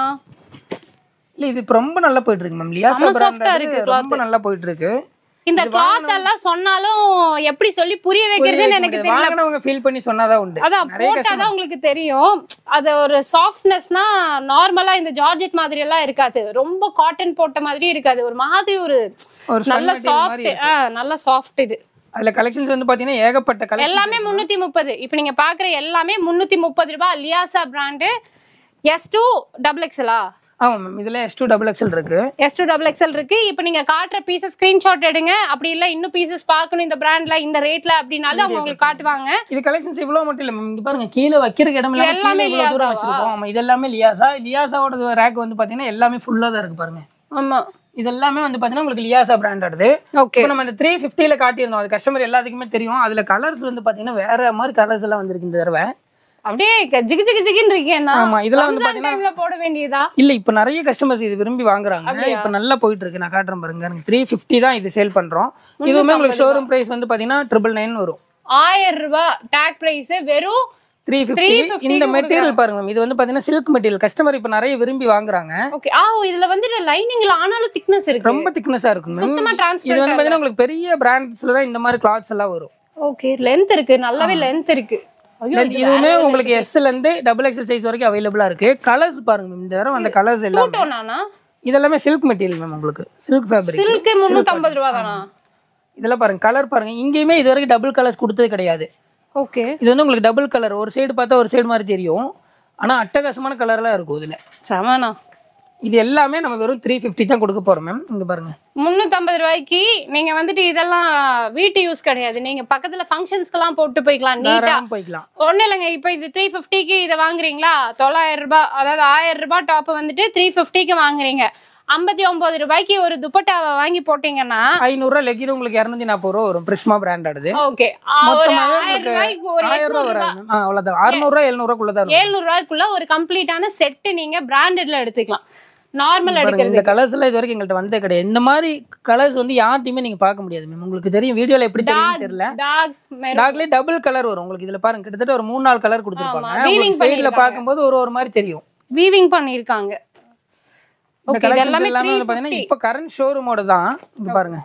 இல்ல இது இப்போ ரொம்ப நல்லா போயிட்டு இருக்கு மேம் லியாசா செம்ம soft ஆ பிராண்ட் இருக்கு ரொம்ப நல்லா போயிட்டு இருக்கு இந்த கிளாத் எல்லாம் சொன்னாலும் எப்படி சொல்லி புரிய வைக்கிறதுன்னு எனக்கு தெரியல வாங்கினவங்க ஃபீல் பண்ணி சொன்னாதான் உண்டு அதான் நிறைய போட்டாதான் உங்களுக்கு தெரியும் அது ஒரு சாஃப்ட்னஸ்னா நார்மலா இந்த ஜார்ஜெட் மாதிரி எல்லாம் இருக்காது ரொம்ப காட்டன் போட்ட மாதிரி இருக்காது ஒரு மாதிரி ஒரு ஒரு நல்ல fun material மாதிரி சாஃப்ட் நல்ல சாஃப்ட் இது அதுல கலெக்ஷன்ஸ் வந்து பாத்தீங்கன்னா ஏகப்பட்ட கலெக்ஷன் எல்லாமே முன்னூத்தி முப்பது இப்போ நீங்க பாக்குற எல்லாமே முன்னூத்தி முப்பது ரூபாய் Liyasa brand S two double எக்ஸலா ஆமா மேம் இதுல எஸ் டூ டபுள் எக்ஸல் இருக்கு எஸ் டூ டபுள் எக்ஸல் இருக்கு இப்போ நீங்க காட்டுற பீசஸ் ஸ்கிரீன்ஷாட் எடுங்க அப்படி இல்ல இன்னும் பீசஸ் பார்க்கணும் இந்த பிராண்ட்ல இந்த ரேட்ல அப்படின்னாலும் அவங்க உங்களுக்கு காட்டுவாங்க இது கலெக்ஷன்ஸ் இவ்வளவு மட்டும் இல்ல மேம் இங்க பாருங்க கீழே வைக்கிறதுக்கு இடம் இல்லாம எல்லாமே கீழே இவ்வளவு தூரம் லியாசாவா? வச்சிருக்கோம் ஆமா இது எல்லாமே லியாசா லியாசாவோட ரேக் வந்து பாத்தீங்கன்னா எல்லாமே ஃபுல்லா தான் இருக்கு பாருங்க ஆமா இது எல்லாமே வந்து பாத்தீங்கன்னா உங்களுக்கு லியாசா பிராண்டோடது ஓகே இப்போ நம்ம இந்த த்ரீ ஃபிஃப்டியில் காட்டியிருந்தோம் அது கஸ்டமர் எல்லாத்துக்குமே தெரியும் அதுல கலர்ஸ் வந்து பாத்தீங்கன்னா வேற மாதிரி கலர்ஸ் எல்லாம் வந்திருக்கு இந்த தடவை அப்படியே க- ஜிகு ஜிகு ஜிகுன்னு இருக்கேன்னா ஆமா இதெல்லாம் வந்து ரம்ஜான் பாத்தீங்கன்னா டைம்ல போட வேண்டியதா இல்ல இப்ப நிறைய கஸ்டமர்ஸ் இது விரும்பி வாங்குறாங்க அப்படியா? இப்ப நல்லா போயிட்டு இருக்கு நான் காட்டுறேன் பாருங்க த்ரீ ஃபிஃப்டி தான் இது சேல் பண்றோம் இதுவுமே உங்களுக்கு ஷோரூம் பிரைஸ் வந்து பாத்தீங்கன்னா ட்ரிபிள் நைன் வரும் ஆயிரம் ரூபாய் டேக் பிரைஸ் வெறும் த்ரீ ஃபிஃப்டி 350 இந்த க்கு மெட்டீரியல் பாருங்க மேம் இது வந்து பாத்தீங்கன்னா சில்க் மெட்டீரியல் கஸ்டமர் இப்போ நிறைய விரும்பி வாங்குறாங்க ஓகே ஆ ஓ, இதுல வந்துட்டு லைனிங்ல ஆனாலும் திக்னஸ் இருக்கு ரொம்ப திக்னஸா இருக்கும் ma'am. சுத்தமா இது வந்து டிரான்ஸ்பரண்ட் பாத்தீங்கன்னா உங்களுக்கு பெரிய பிராண்ட்ஸ்ல தான் இந்த மாதிரி கிளாத்ஸ் எல்லாம் வரும் ஓகே லென்த் இருக்கு நல்லாவே லென்த் இருக்கு ஐயோ இது இதுவுமே உங்களுக்கு எஸ்ல இருந்து டபுள் எக்ஸல் சைஸ் வரைக்கும் அவைலபிளா இருக்கு கலர்ஸ் பாருங்க மேம் இந்த தடவை அந்த கலர்ஸ் எல்லாம் டோனானா இதெல்லாமே சில்க் மெட்டீரியல் மேம் உங்களுக்கு சில்க் ஃபேப்ரிக் சில்க் முன்னூத்தி ஐம்பது ரூபா தானா இதெல்லாம் பாருங்க கலர் பாருங்க இங்கேயுமே இது வரைக்கும் டபுள் கலர்ஸ் கொடுத்தது கிடையாது ஓகே இது வந்து உங்களுக்கு டபுள் கலர் ஒரு சைடு பார்த்தா ஒரு சைடு மாதிரி தெரியும் ஆனா அட்டகாசமான கலர்லாம் இருக்கும் இதுல சமனா இது எல்லாமே நம்ம வெறும் த்ரீ ஃபிஃப்டி தான் கொடுக்க போறோம் மேம் இங்க பாருங்க முந்நூற்றம்பது ரூபாய்க்கு நீங்க வந்துட்டு இதெல்லாம் வீட்டு யூஸ் கிடையாது நீங்க பக்கத்துல ஃபங்க்ஷன்ஸ்க்கெல்லாம் போட்டு போய்க்கலாம் நீட்டா தாராளமா போய்க்கலாம் ஒன்றும் இல்லைங்க இப்போ இது த்ரீ ஃபிஃப்டிக்கு இதை வாங்குறீங்களா தொள்ளாயிரம் ரூபாய் அதாவது ஆயிரம் ரூபாய் டாப் வந்துட்டு த்ரீ ஃபிஃப்டிக்கு வாங்குறீங்க ஐம்பத்தி ஒன்பது ரூபாய்க்கு ஒரு துப்பட்டாவை வாங்கி போட்டீங்கன்னா ஐநூறுரூவா லெக்கின் உங்களுக்கு இரநூத்தி நாற்பது ரூபா வரும் பிரிஸ்மா பிராண்டட் ஓகே ஒரு மொத்தமாவே ஆயிரம் ரூபாய்க்கு ஒரு ஆயிரம் ரூபா எட்நூறு வராது மேம் ஆ அவ்வளோதான் அறுநூறுவா எழுநூறுவாக்குள்ள தான் இருக்கும் ஏழ்நூறு ரூபாய்க்குள்ள ஒரு கம்ப்ளீட்டான செட்டு நீங்க பிராண்டட்ல எடுத்துக்கலாம் நார்மல் பாருங்க, எடுக்கிறது இந்த கலர்ஸ் எல்லாம் இது வரைக்கும் எங்கள்கிட்ட வந்தே கிடையாது இந்த மாதிரி கலர்ஸ் வந்து யார்ட்டையுமே நீங்க பார்க்க முடியாது மேம் உங்களுக்கு தெரியும் வீடியோல எப்படி தெரியும் தெரியல டார்க் டாக்லேயே டபுள் கலர் வரும் உங்களுக்கு இதுல பாருங்க கிட்டத்தட்ட ஒரு மூணு நாலு கலர் கொடுத்துருப்பாங்க ஆமா, weaving உங்களுக்கு சைடுல பண்ணிருக்காங்க. பார்க்கும்போது ஒரு ஒரு மாதிரி தெரியும் வீவிங் பண்ணிருக்காங்க இந்த ஓகே கலெக்ஷன்ஸ் எல்லாமே எல்லாமே த்ரீ வந்து பாத்தீங்கன்னா இப்போ கரண்ட் ஷோரூமோட தான் இங்க பாருங்க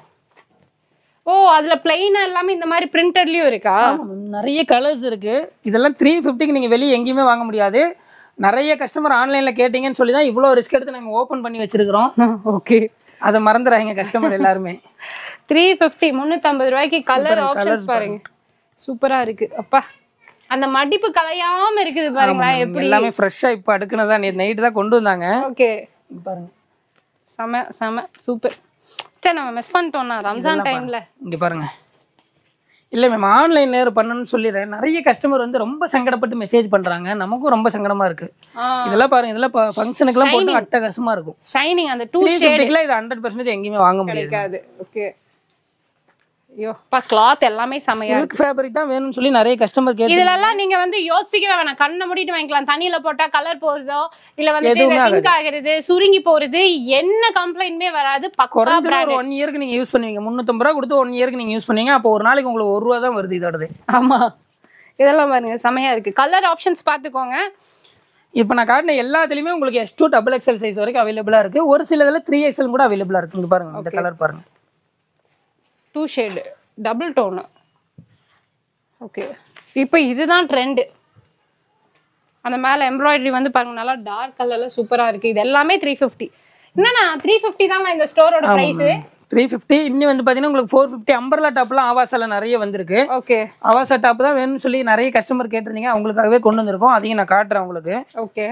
ஓ அதுல பிளைனா எல்லாமே இந்த மாதிரி பிரிண்டட்லயும் இருக்கா ஆமா ma'am, நிறைய கலர்ஸ் இருக்கு இதெல்லாம் த்ரீ ஃபிஃப்டிக்கு நீங்க வெளியே எங்கேயுமே வாங்க முடியாது நிறைய கஸ்டமர் ஆன்லைன்ல கேட்டீங்கன்னு சொல்லி தான் இவ்வளோ ரிஸ்க் எடுத்து நாங்க ஓபன் பண்ணி வச்சிருக்கிறோம் ஓகே அதை மறந்துடாதீங்க கஸ்டமர் எல்லாருமே த்ரீ ஃபிஃப்டி முந்நூற்றம்பது ரூபாய்க்கு கலர் ஆப்ஷன்ஸ் பாருங்க சூப்பரா இருக்கு அப்பா அந்த மடிப்பு கலையாம இருக்குது பாருங்களேன் ஆமா, எப்படி எல்லாமே ஃப்ரெஷ்ஷாக இப்போ அடுக்குனதா நேற்று நைட்டு தான் கொண்டு வந்தாங்க ஓகே இங்க பாருங்க செம செம சூப்பர் சரி நம்ம மிஸ் பண்ணிட்டோம்னா ரம்ஜான் டைம்ல இங்க பாருங்க இல்லை மேம் ஆன்லைன் நேரம் பண்ணணும்னு சொல்லிடுறேன் நிறைய கஸ்டமர் வந்து ரொம்ப சங்கடப்பட்டு மெசேஜ் பண்றாங்க நமக்கும் ரொம்ப சங்கடமா இருக்கு இதெல்லாம் பாருங்க இதெல்லாம் ஃபங்க்ஷனுக்குலாம் போட்டு அட்டகாசமா இருக்கும் ஷைனிங் அந்த டூ த்ரீ ஃபிஃப்டிக்குலாம் இது ஹண்ட்ரட் பர்சன்டேஜ் எங்கேயுமே வாங்க முடியாது கிடைக்காது ஓகே ஐயோ பா கிளாத் எல்லாமே செமையா சில்க் ஃபேப்ரிக் தான் வேணும்னு சொல்லி நிறைய கஸ்டமர் கேட்டு இதுல எல்லாம் நீங்க வந்து யோசிக்கவே வேணாம் கண்ணை மூடிட்டு வாங்கிக்கலாம் தண்ணியில போட்டா கலர் போறதோ இல்ல வந்து எதுவுமே சிங்க் ஆகுறது சுருங்கி போறது என்ன கம்ப்ளைண்ட்மே வராது பக்கா குறைஞ்சது ஒரு ஒன் இயருக்கு நீங்க யூஸ் பண்ணுவீங்க முந்நூற்றம்பது ரூபா கொடுத்து ஒன் இயருக்கு நீங்க யூஸ் பண்ணுவீங்க அப்போ ஒரு நாளைக்கு உங்களுக்கு ஒரு ரூபா தான் வருது இதோடது ஆமா இதெல்லாம் பாருங்க செமையா இருக்கு கலர் ஆப்ஷன்ஸ் பாத்துக்கோங்க இப்போ நான் காட்டின எல்லாத்துலயுமே உங்களுக்கு S two double XL size வரைக்கும் அவைலபிளா இருக்கு ஒரு சில இதில் த்ரீ எக்ஸல் கூட அவைலபிளா இருக்கு இங்க பாருங்க இந்த கலர் பாருங்க two shade double tone okay இப்போ இதுதான் ட்ரெண்டு அந்த மேலே எம்ப்ராய்டரி வந்து பாருங்க நல்லா டார்க் கலர்ல சூப்பரா இருக்கு இது எல்லாமே த்ரீ ஃபிஃப்டி என்னண்ணா த்ரீ ஃபிஃப்டி தான் இந்த ஸ்டோரோட ப்ரைஸ் த்ரீ ஃபிஃப்டி இன்னும் வந்து பார்த்தீங்கன்னா உங்களுக்கு ஃபோர் ஃபிஃப்டி அம்பர்லா டாப்லாம் ஆவாசால நிறைய வந்திருக்கு ஓகே ஆவாசா டாப் தான் வேணும்னு சொல்லி நிறைய கஸ்டமர் கேட்டிருந்தீங்க அவங்களுக்காகவே கொண்டு வந்திருக்கோம் அதையும் நான் காட்டுறேன் உங்களுக்கு ஓகே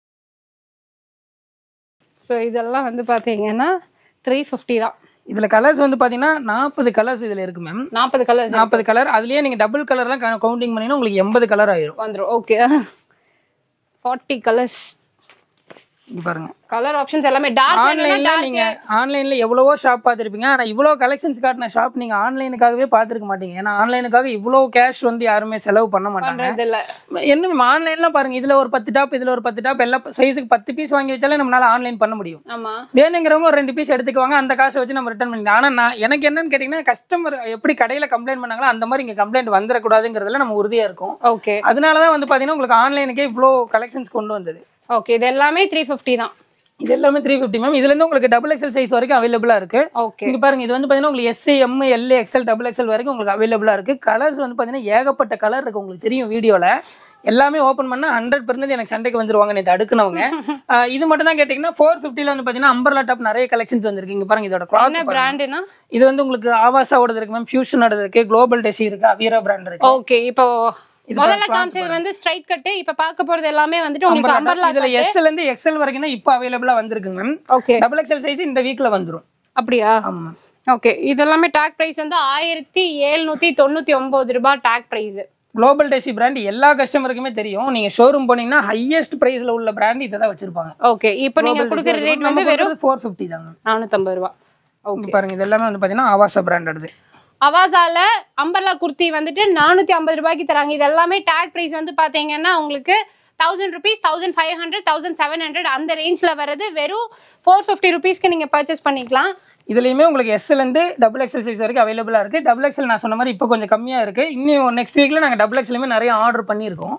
ஸோ இதெல்லாம் வந்து பார்த்தீங்கன்னா த்ரீ ஃபிஃப்டி தான் இதுல கலர்ஸ் வந்து பாத்தீங்கன்னா நாற்பது கலர்ஸ் இதுல இருக்கு மேம் நாற்பது கலர்ஸ் நாற்பது கலர் அதுலயே நீங்க டபுள் கலர்லாம் கவுண்டிங் பண்ணீங்கன்னா உங்களுக்கு எண்பது கலர் ஆயிரும் வந்துடும் ஓகே ஃபார்ட்டி கலர்ஸ் இங்க பாருங்க கலர் ஆப்ஷன்ஸ் எல்லாமே டார்க் ஆன்லைன்ல நீங்க ஆன்லைன்ல எவ்வளவோ ஷாப் பார்த்துருப்பீங்க ஆனா இவ்வளோ கலெக்ஷன்ஸ் காட்டின ஷாப் நீங்க ஆன்லைனுக்காகவே பார்த்துருக்க மாட்டீங்க ஏன்னா ஆன்லைனுக்காக இவ்வளோ கேஷ் வந்து யாருமே செலவு பண்ண மாட்டாங்க பண்றது இல்ல என்ன மேம் ஆன்லைன்லாம் பாருங்க இதுல ஒரு பத்து டாப் இதுல ஒரு பத்து டாப் எல்லா சைஸுக்கு பத்து பீஸ் வாங்கி வச்சாலே நம்மளால ஆன்லைன் பண்ண முடியும் ஆமா வேணுங்கிறவங்க ஒரு ரெண்டு பீஸ் எடுத்துக்குவாங்க அந்த காசை வச்சு நம்ம ரிட்டர்ன் பண்ணிக்கலாம் ஆனா நான் எனக்கு என்னன்னு கேட்டிங்கன்னா கஸ்டமர் எப்படி கடையில கம்ப்ளைண்ட் பண்ணாங்களோ அந்த மாதிரி இங்க கம்ப்ளைண்ட் வந்துடக்கூடாதுங்கிறதுல நம்ம உறுதியா இருக்கும் ஓகே அதனால தான் வந்து பாத்தீங்கன்னா உங்களுக்கு ஆன்லைனுக்கே இவ்வளோ கலெக்ஷன்ஸ் கொண்டு வந்தது ஓகே இது எல்லாமே த்ரீ ஃபிஃப்டி தான் இது எல்லாமே த்ரீ ஃபிஃப்டி மேம் இதுல இருந்து உங்களுக்கு டபுள் எக்ஸல் சைஸ் வரைக்கும் அவைலபிளா இருக்கு ஓகே இங்க பாருங்க இது வந்து பாத்தீங்கன்னா உங்களுக்கு S M L XL double XL வரைக்கும் உங்களுக்கு அவைலபிளா இருக்கு கலர்ஸ் வந்து பாத்தீங்கன்னா ஏகப்பட்ட கலர் இருக்கு உங்களுக்கு தெரியும் வீடியோல எல்லாமே ஓப்பன் பண்ணா ஹண்ட்ரட் பர்சன்டேஜ் எனக்கு சண்டைக்கு வந்துருவாங்க நேற்று அடுக்குனவங்க ஆஹ் இது மட்டும் தான் கேட்டிங்கன்னா ஃபோர் ஃபிஃப்டியில் வந்து பார்த்தீங்கன்னா அம்பர்லா டாப் நிறைய கலெக்ஷன்ஸ் வந்திருக்கு இங்க பாருங்க இதோட என்ன கிளாத் பிராண்டுனா இது வந்து உங்களுக்கு ஆவாசாவோடது இருக்கு மேம் ஃபியூஷனோட இருக்கு குளோபல் டெசி இருக்கு அவீரா பிராண்ட் இருக்கு ஓகே இப்போ இது முதல்ல காமிச்சது வந்து ஸ்ட்ரைட் கட் இப்ப பார்க்க போறது எல்லாமே வந்துட்டு உங்களுக்கு அம்பர்லா இதுல எஸ்எல் இருந்து எக்ஸ்எல் வரைக்கும் தான் இப்போ அவைலபிளா வந்திருக்குங்க ma'am okay double XL size இந்த வீக்ல வந்துரும் அப்படியா ஆமா ஓகே இது எல்லாமே டாக் பிரைஸ் வந்து ஆயிரத்தி எழுநூத்தி தொண்ணூத்தி ஒன்பது ரூபாய் tag price Global Desi brand எல்லா கஸ்டமருக்குமே தெரியும் நீங்க ஷோரூம் போனீங்கன்னா ஹையஸ்ட் பிரைஸ்ல உள்ள பிராண்ட் இதை தான் வச்சிருப்பாங்க ஓகே இப்போ நீங்க கொடுக்குற ரேட் வந்து வெறும் ஃபோர் ஃபிஃப்டி தாங்க நானூத்தம்பது ரூபா இங்க பாருங்க இது எல்லாமே வந்து பாத்தீங்கன்னா ஆவாசா பிராண்ட் எடுது அவாசால அம்பர்லா குர்த்தி வந்துட்டு நானூத்தி ஐம்பது ரூபாய்க்கு தராங்க இது எல்லாமே டாக் பிரைஸ் வந்து பாத்தீங்கன்னா உங்களுக்கு thousand rupees thousand five hundred thousand seven hundred அந்த ரேஞ்ச்ல வர்றது வெறும் ஃபோர் ஃபிஃப்டி ருபீஸ்க்கு நீங்க பர்ச்சேஸ் பண்ணிக்கலாம் இதுலயுமே உங்களுக்கு எஸ்எல் இருந்து டபுள் எக்ஸ்எல் சைஸ் வரைக்கும் அவைலபிளா இருக்கு டபுள் எக்ஸ்எல் நான் சொன்ன மாதிரி இப்போ கொஞ்சம் கம்மியா இருக்கு இன்னும் நெக்ஸ்ட் வீக்ல நாங்க டபுள் எக்ஸ்எலுமே நிறைய ஆர்டர் பண்ணியிருக்கோம்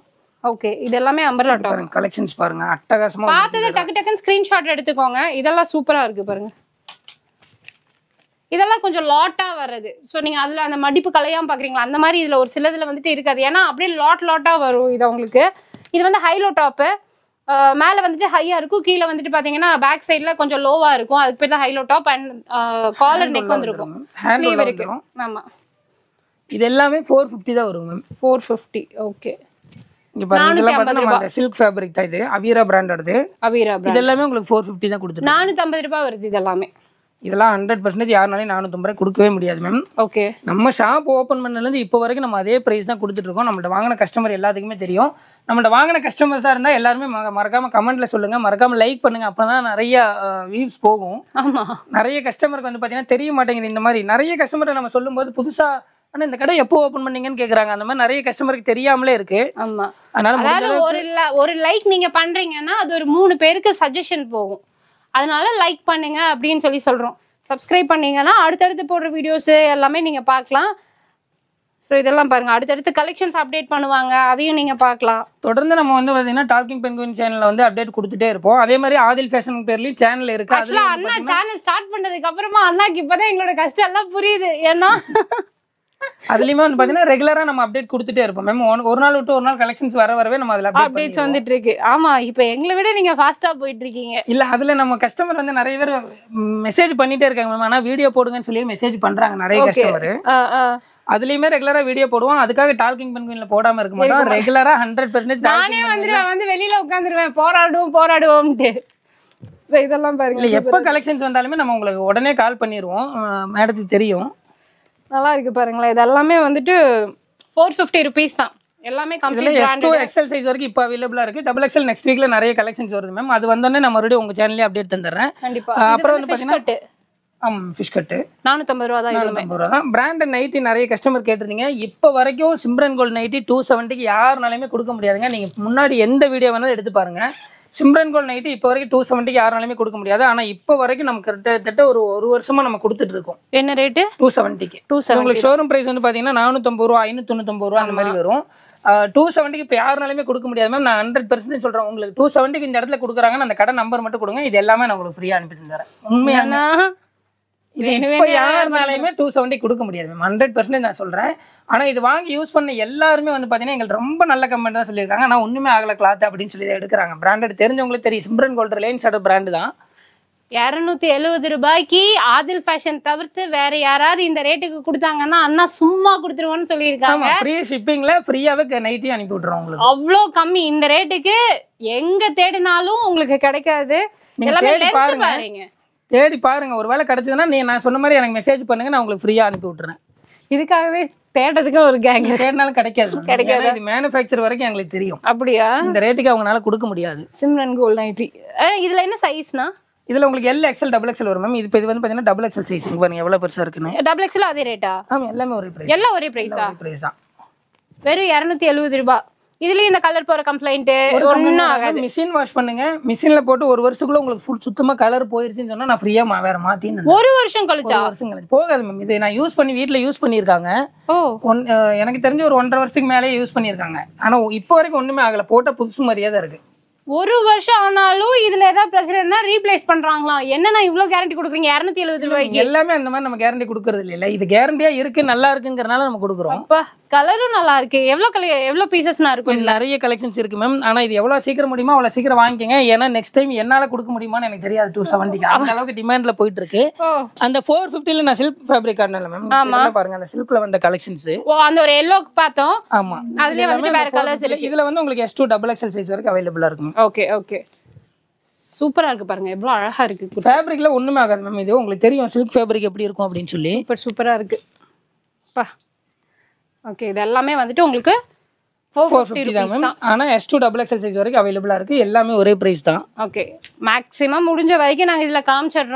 ஓகே இது எல்லாமே அம்பர்லா டாப் பாருங்க கலெக்ஷன்ஸ் பாருங்க அட்டகாசமா பார்த்தது டக்கு டக்குன்னு ஸ்கிரீன்ஷாட் எடுத்துக்கோங்க இதெல்லாம் சூப்பரா இருக்கு பாருங்க இதெல்லாம் கொஞ்சம் லாட்டா வர்றது ஸோ நீங்க அதுல அந்த மடிப்பு கலையாம பாக்குறீங்களா அந்த மாதிரி இதுல ஒரு சிலதுல வந்துட்டு இருக்காது ஏன்னா அப்படியே லாட் லாட்டா வரும் இது உங்களுக்கு இது வந்து ஹைலோ டாப்பு மேல வந்துட்டு ஹையா இருக்கும் கீழே வந்துட்டு பாத்தீங்கன்னா பேக் சைடுல கொஞ்சம் லோவா இருக்கும் அதுக்கு பேர் தான் high low top and collar neck வந்துருக்கும் Hand ஸ்லீவ் உள்ள இருக்கு வந்துரும். ஆமா இது எல்லாமே ஃபோர் ஃபிஃப்டி தான் வரும் மேம் ஃபோர் ஃபிஃப்டி ஓகே இங்க பாருங்க இதெல்லாம் பார்த்தா நம்ம அந்த சில்க் ஃபேப்ரிக் தான் இது அவீரா பிராண்டோடது அவீரா இது எல்லாமே உங்களுக்கு ஃபோர் ஃபிஃப்டி தான் கொடுத்துருக்கோம் நானூத்தி ஐம்பது ரூபாய் வருது இது எல்லாமே இதெல்லாம் ஹண்ட்ரட் பர்சன்டேஜ் யாருனாலையும் நானூற்றம்பது ரூபாய் கொடுக்கவே முடியாது மேம் ஓகே நம்ம ஷாப் ஓப்பன் பண்ணலேருந்து இப்போ வரைக்கும் நம்ம அதே ப்ரைஸ் தான் கொடுத்துட்டு இருக்கோம் நம்மள்ட்ட வாங்கின கஸ்டமர் எல்லாத்துக்குமே தெரியும் நம்மள்ட்ட வாங்கின கஸ்டமர்ஸாக இருந்தால் எல்லாருமே ம- மறக்காம கமெண்ட்ல சொல்லுங்க மறக்காம லைக் பண்ணுங்க அப்போ தான் நிறைய வியூஸ் போகும் ஆமா நிறைய கஸ்டமருக்கு வந்து பார்த்தீங்கன்னா தெரிய மாட்டேங்குது இந்த மாதிரி நிறைய கஸ்டமரை நம்ம சொல்லும்போது புதுசாக ஆனால் இந்த கடை எப்போ ஓப்பன் பண்ணீங்கன்னு கேட்குறாங்க அந்த மாதிரி நிறைய கஸ்டமருக்கு தெரியாமலே இருக்கு ஆமா அதனால முடிஞ்ச அதாவது ஒரு li- ஒரு லைக் நீங்க பண்றீங்கன்னா அது ஒரு மூணு பேருக்கு சஜஷன் போகும் அதனால லைக் பண்ணுங்க அப்படின்னு சொல்லி சொல்றோம் சப்ஸ்கிரைப் பண்ணீங்கன்னா அடுத்தடுத்து போடுற வீடியோஸ் எல்லாமே நீங்க பார்க்கலாம் ஸோ இதெல்லாம் பாருங்க அடுத்தடுத்து கலெக்ஷன்ஸ் அப்டேட் பண்ணுவாங்க அதையும் நீங்க பார்க்கலாம் தொடர்ந்து நம்ம வந்து பார்த்தீங்கன்னா டாக்கிங் பென்குயின் சேனலில் வந்து அப்டேட் கொடுத்துட்டே இருப்போம் அதே மாதிரி ஆதில் ஃபேஷன் பேர்லேயும் சேனல் இருக்கு அதுல ஆக்சுவலா அண்ணா சேனல் ஸ்டார்ட் பண்ணதுக்கு அப்புறமா அண்ணாக்கு இப்பதான் எங்களோட கஷ்டம் எல்லாம் புரியுது ஏன்னா அதுலயுமே வந்து பார்த்தீங்கன்னா ரெகுலராக நம்ம அப்டேட் கொடுத்துட்டே இருப்போம் மேம் ஒரு நாள் விட்டு ஒரு நாள் கலெக்ஷன்ஸ் வர வரவே நம்ம அதில் அப்டேட் அப்டேட்ஸ் வந்துட்டு இருக்கு ஆமா இப்போ எங்களை விட நீங்க ஃபாஸ்டா போயிட்டு இருக்கீங்க இல்ல அதுல நம்ம கஸ்டமர் வந்து நிறைய பேர் மெசேஜ் பண்ணிட்டே இருக்காங்க மேம் ஆனா வீடியோ போடுங்கன்னு சொல்லி மெசேஜ் பண்றாங்க நிறைய கஸ்டமர் ஆ, ஆ. அதுலயுமே ரெகுலரா வீடியோ போடுவோம் அதுக்காக டால்கிங் பென்குயின்ல போடாம இருக்க மாட்டோம் ரெகுலரா ஹண்ட்ரட் பர்சன்டேஜ் நானே வந்துருவேன் வந்து வெளியில உட்காந்துருவேன் போராடுவோம் போராடுவோம்ட்டு So இதெல்லாம் பாருங்க இல்ல எப்ப கலெக்ஷன்ஸ் வந்தாலுமே நம்ம உங்களுக்கு உடனே கால் பண்ணிடுவோம் மேடத்துக்கு தெரியும் நல்லா இருக்கு பாருங்களேன் இது எல்லாமே வந்துட்டு ஃபோர் ஃபிஃப்டி ருபீஸ் தான் எல்லாமே இதுல complete S two XL size வரைக்கும் இப்போ அவைலபிளா இருக்கு டபுள் எக்ஸல் நெக்ஸ்ட் வீக்ல நிறைய கலெக்ஷன்ஸ் வருது மேம் அது வந்தோடனே நம்ம மறுபடியும் உங்க சேனல்லே அப்டேட் தந்துடுறேன் கண்டிப்பா அஹ் இது அப்புறம் வந்து வந்து fish cut. ஆம் ஃபிஷ் கட்டு நானூத்தம்பது ரூபா தான் இதுவுமே நானூற்றம்பது ரூபா தான் பிராண்டட் நைட்டி நிறைய கஸ்டமர் கேட்டிருந்தீங்க இப்போ வரைக்கும் சிம்ரன் கோல்ட் நைட்டி டூ செவன்ட்டிக்கு யாருனாலுமே கொடுக்க முடியாதுங்க நீங்கள் முன்னாடி எந்த வீடியோ வேணாலும் எடுத்து பாருங்க சிம்ரன் கோல்ட் நைட்டி இப்போ வரைக்கும் டூ செவன்ட்டிக்கு யாருனாலுமே கொடுக்க முடியாது ஆனால் இப்போ வரைக்கும் நமக்கு கிட்டத்தட்ட ஒரு ஒரு வருஷமா நம்ம கொடுத்துட்டு இருக்கோம் என்ன ரேட்டு டூ செவன்ட்டிக்கு டூ செவன் உங்களுக்கு ஷோரூம் ப்ரைஸ் வந்து பார்த்தீங்கன்னா நானூற்றம்பது ரூபா ஐநூற்றொண்ணூத்தொம்பது ரூபா அந்த மாதிரி வரும் டூ செவன்ட்டிக்கு இப்போ யாருனாலுமே கொடுக்க முடியாது மேம் நான் ஹண்ட்ரட் பர்சன்டேஜ் சொல்கிறேன் உங்களுக்கு டூ செவன்ட்டிக்கு இந்த இடத்துல கொடுக்குறாங்கன்னு அந்த கடை நம்பர் மட்டும் கொடுங்க இது எல்லாமே நான் உங்களுக்கு ஃப்ரீயாக அனுப்பி தந்துறேன் உண்மையான இது இப்போ யாருனாலையுமே டூ செவன்ட்டி கொடுக்க முடியாது மேம் ஹண்ட்ரட் பர்சன்டேஜ் நான் சொல்கிறேன் ஆனால் இது வாங்கி யூஸ் பண்ண எல்லாருமே வந்து பார்த்தீங்கன்னா எங்களுக்கு ரொம்ப நல்ல கமெண்ட் தான் சொல்லியிருக்காங்க ஆனால் ஒன்றுமே ஆகலை கிளாத் அப்படின்னு சொல்லி இதை எடுக்கிறாங்க பிராண்டட் தெரிஞ்சவங்களுக்கு தெரியும் சிம்ரன் கோல்ட் ரிலையன்ஸ் ஆட பிராண்டு தான் இரநூத்தி எழுபது ரூபாய்க்கு ஆதில் ஃபேஷன் தவிர்த்து வேற யாராவது இந்த ரேட்டுக்கு கொடுத்தாங்கன்னா அண்ணா சும்மா கொடுத்துருவோன்னு சொல்லியிருக்காங்க ஆமாம் ஃப்ரீ ஷிப்பிங்கில் ஃப்ரீயாகவே நைட்டி அனுப்பி விட்றோம் உங்களுக்கு அவ்வளோ கம்மி இந்த ரேட்டுக்கு எங்க தேடினாலும் உங்களுக்கு கிடைக்காது நீங்க எல்லாமே தேடி length பாருங்க. பாருங்க தேடி பாருங்க ஒரு வேளை கிடைச்சதுன்னா நீ நான் சொன்ன மாதிரி எனக்கு மெசேஜ் பண்ணுங்க நான் உங்களுக்கு ஃப்ரீயாக அனுப்பி விட்டுறேன் இதுக்காகவே தேடுறதுக்கு ஒரு கேங் கேட்டாலும் கிடைக்காது கிடைக்காதா? ஏன்னா இது மேனுஃபேக்சர் வரைக்கும் எங்களுக்கு தெரியும் அப்படியா இந்த ரேட்டுக்கு அவங்களால கொடுக்க முடியாது சிம்ரன் கோல் நைட்டி இதுல என்ன சைஸ்னா இதில் உங்களுக்கு எல் எக்ஸல் டபுள் எக்ஸல் வரும் மேம் இது இப்போ இது வந்து பார்த்தீங்கன்னா டபுள் எக்ஸல் சைஸ் பாருங்க எவ்வளோ பெருசாக இருக்குன்னு டபுள் எக்ஸ்எல் அதே ரேட்டா ஆமாம் எல்லாமே ஒரு ப்ரைஸ் எல்லாம் ஒரே பிரைஸா ப்ரைஸ் தான் வெறும் இரநூத்தி எழுபது ரூபாய் இதுலயும் இந்த கலர் போற கம்ப்ளைண்ட் ஒன்னும் ஆகாது மிஷின் வாஷ் பண்ணுங்க மிஷின்ல போட்டு ஒரு வருஷத்துக்குள்ள உங்களுக்கு ஃபுல் சுத்தமா கலர் போயிருச்சுன்னு சொன்னா நான் ஃப்ரீயா வேற மாத்தி ஒரு வருஷம் கழிச்சா வருஷம் கழிச்சு போகாது மேம் இது நான் யூஸ் பண்ணி வீட்ல யூஸ் பண்ணியிருக்காங்க ஓ ஒன் அஹ் எனக்கு தெரிஞ்ச ஒரு ஒன்றரை வருஷத்துக்கு மேலே யூஸ் பண்ணியிருக்காங்க ஆனா இப்போ வரைக்கும் ஒண்ணுமே ஆகல போட்ட புதுசு மாதிரியே தான் இருக்கு ஒரு வருஷம் ஆனாலும் இதுல ஏதாவது பிரச்சனைனா ரீப்ளேஸ் பண்றாங்களாம் என்னண்ணா இவ்வளவு கேரண்டி கொடுக்குறீங்க இரநூத்தி எழுபது ரூபாய்க்கு எல்லாமே அந்த மாதிரி நம்ம கேரண்டி கொடுக்கறது இல்ல இது கேரண்டியா இருக்கு நல்லா இருக்குங்கிறனால நம்ம கொடுக்குறோம் அப்பா கலரும் நல்லா இருக்கு எவ்வளவு கலர் எவ்வளவு பீசஸ்னா இருக்கும் இதுல நிறைய கலெக்ஷன்ஸ் இருக்கு மேம் ஆனா இது எவ்வளவு சீக்கிரம் முடியுமோ அவ்வளவு சீக்கிரம் வாங்கிக்கங்க ஏன்னா நெக்ஸ்ட் டைம் என்னால கொடுக்க முடியுமான்னு எனக்கு தெரியாது டூ செவன்ட்டிக்கு அந்த அளவுக்கு டிமாண்ட்ல போயிட்டு இருக்கு ஓ அந்த ஃபோர் ஃபிஃப்டில நான் சில்க் ஃபேப்ரிக் காட்டினல மேம் இதெல்லாம் பாருங்க அந்த சில்க்ல வந்த கலெக்ஷன்ஸ் ஓ அந்த ஒரு எல்லோக்கு பார்த்தோம் ஆமா அதுலயே வந்துட்டு வேற கலர்ஸ் இதுல இதுல வந்து உங்களுக்கு S two double XL size வரைக்கும் அவைலபிளா இருக்கும் ஓகே ஓகே சூப்பரா இருக்கு பாருங்க எவ்வளவு அழகா இருக்கு ஃபேப்ரிக்ல ஒண்ணுமே ஆகாது மேம் இது உங்களுக்கு தெரியும் சில்க் ஃபேப்ரிக் எப்படி இருக்கும் அப்படின்னு சொல்லி சூப்பர் சூப்பரா இருக்கு பா ஓகே இது எல்லாமே வந்துட்டு உங்களுக்கு ஃபோர் ஃபோர் ஃபிஃப்டி ஃபிஃப்டி தான் மேம் ஆனா S two double XL size வரைக்கும் அவைலபிளா இருக்கு எல்லாமே ஒரே பிரைஸ் தான் ஓகே மேக்ஸிமம் முடிஞ்ச வரைக்கும் நாங்க இதுல காமிச்சிடுறோம்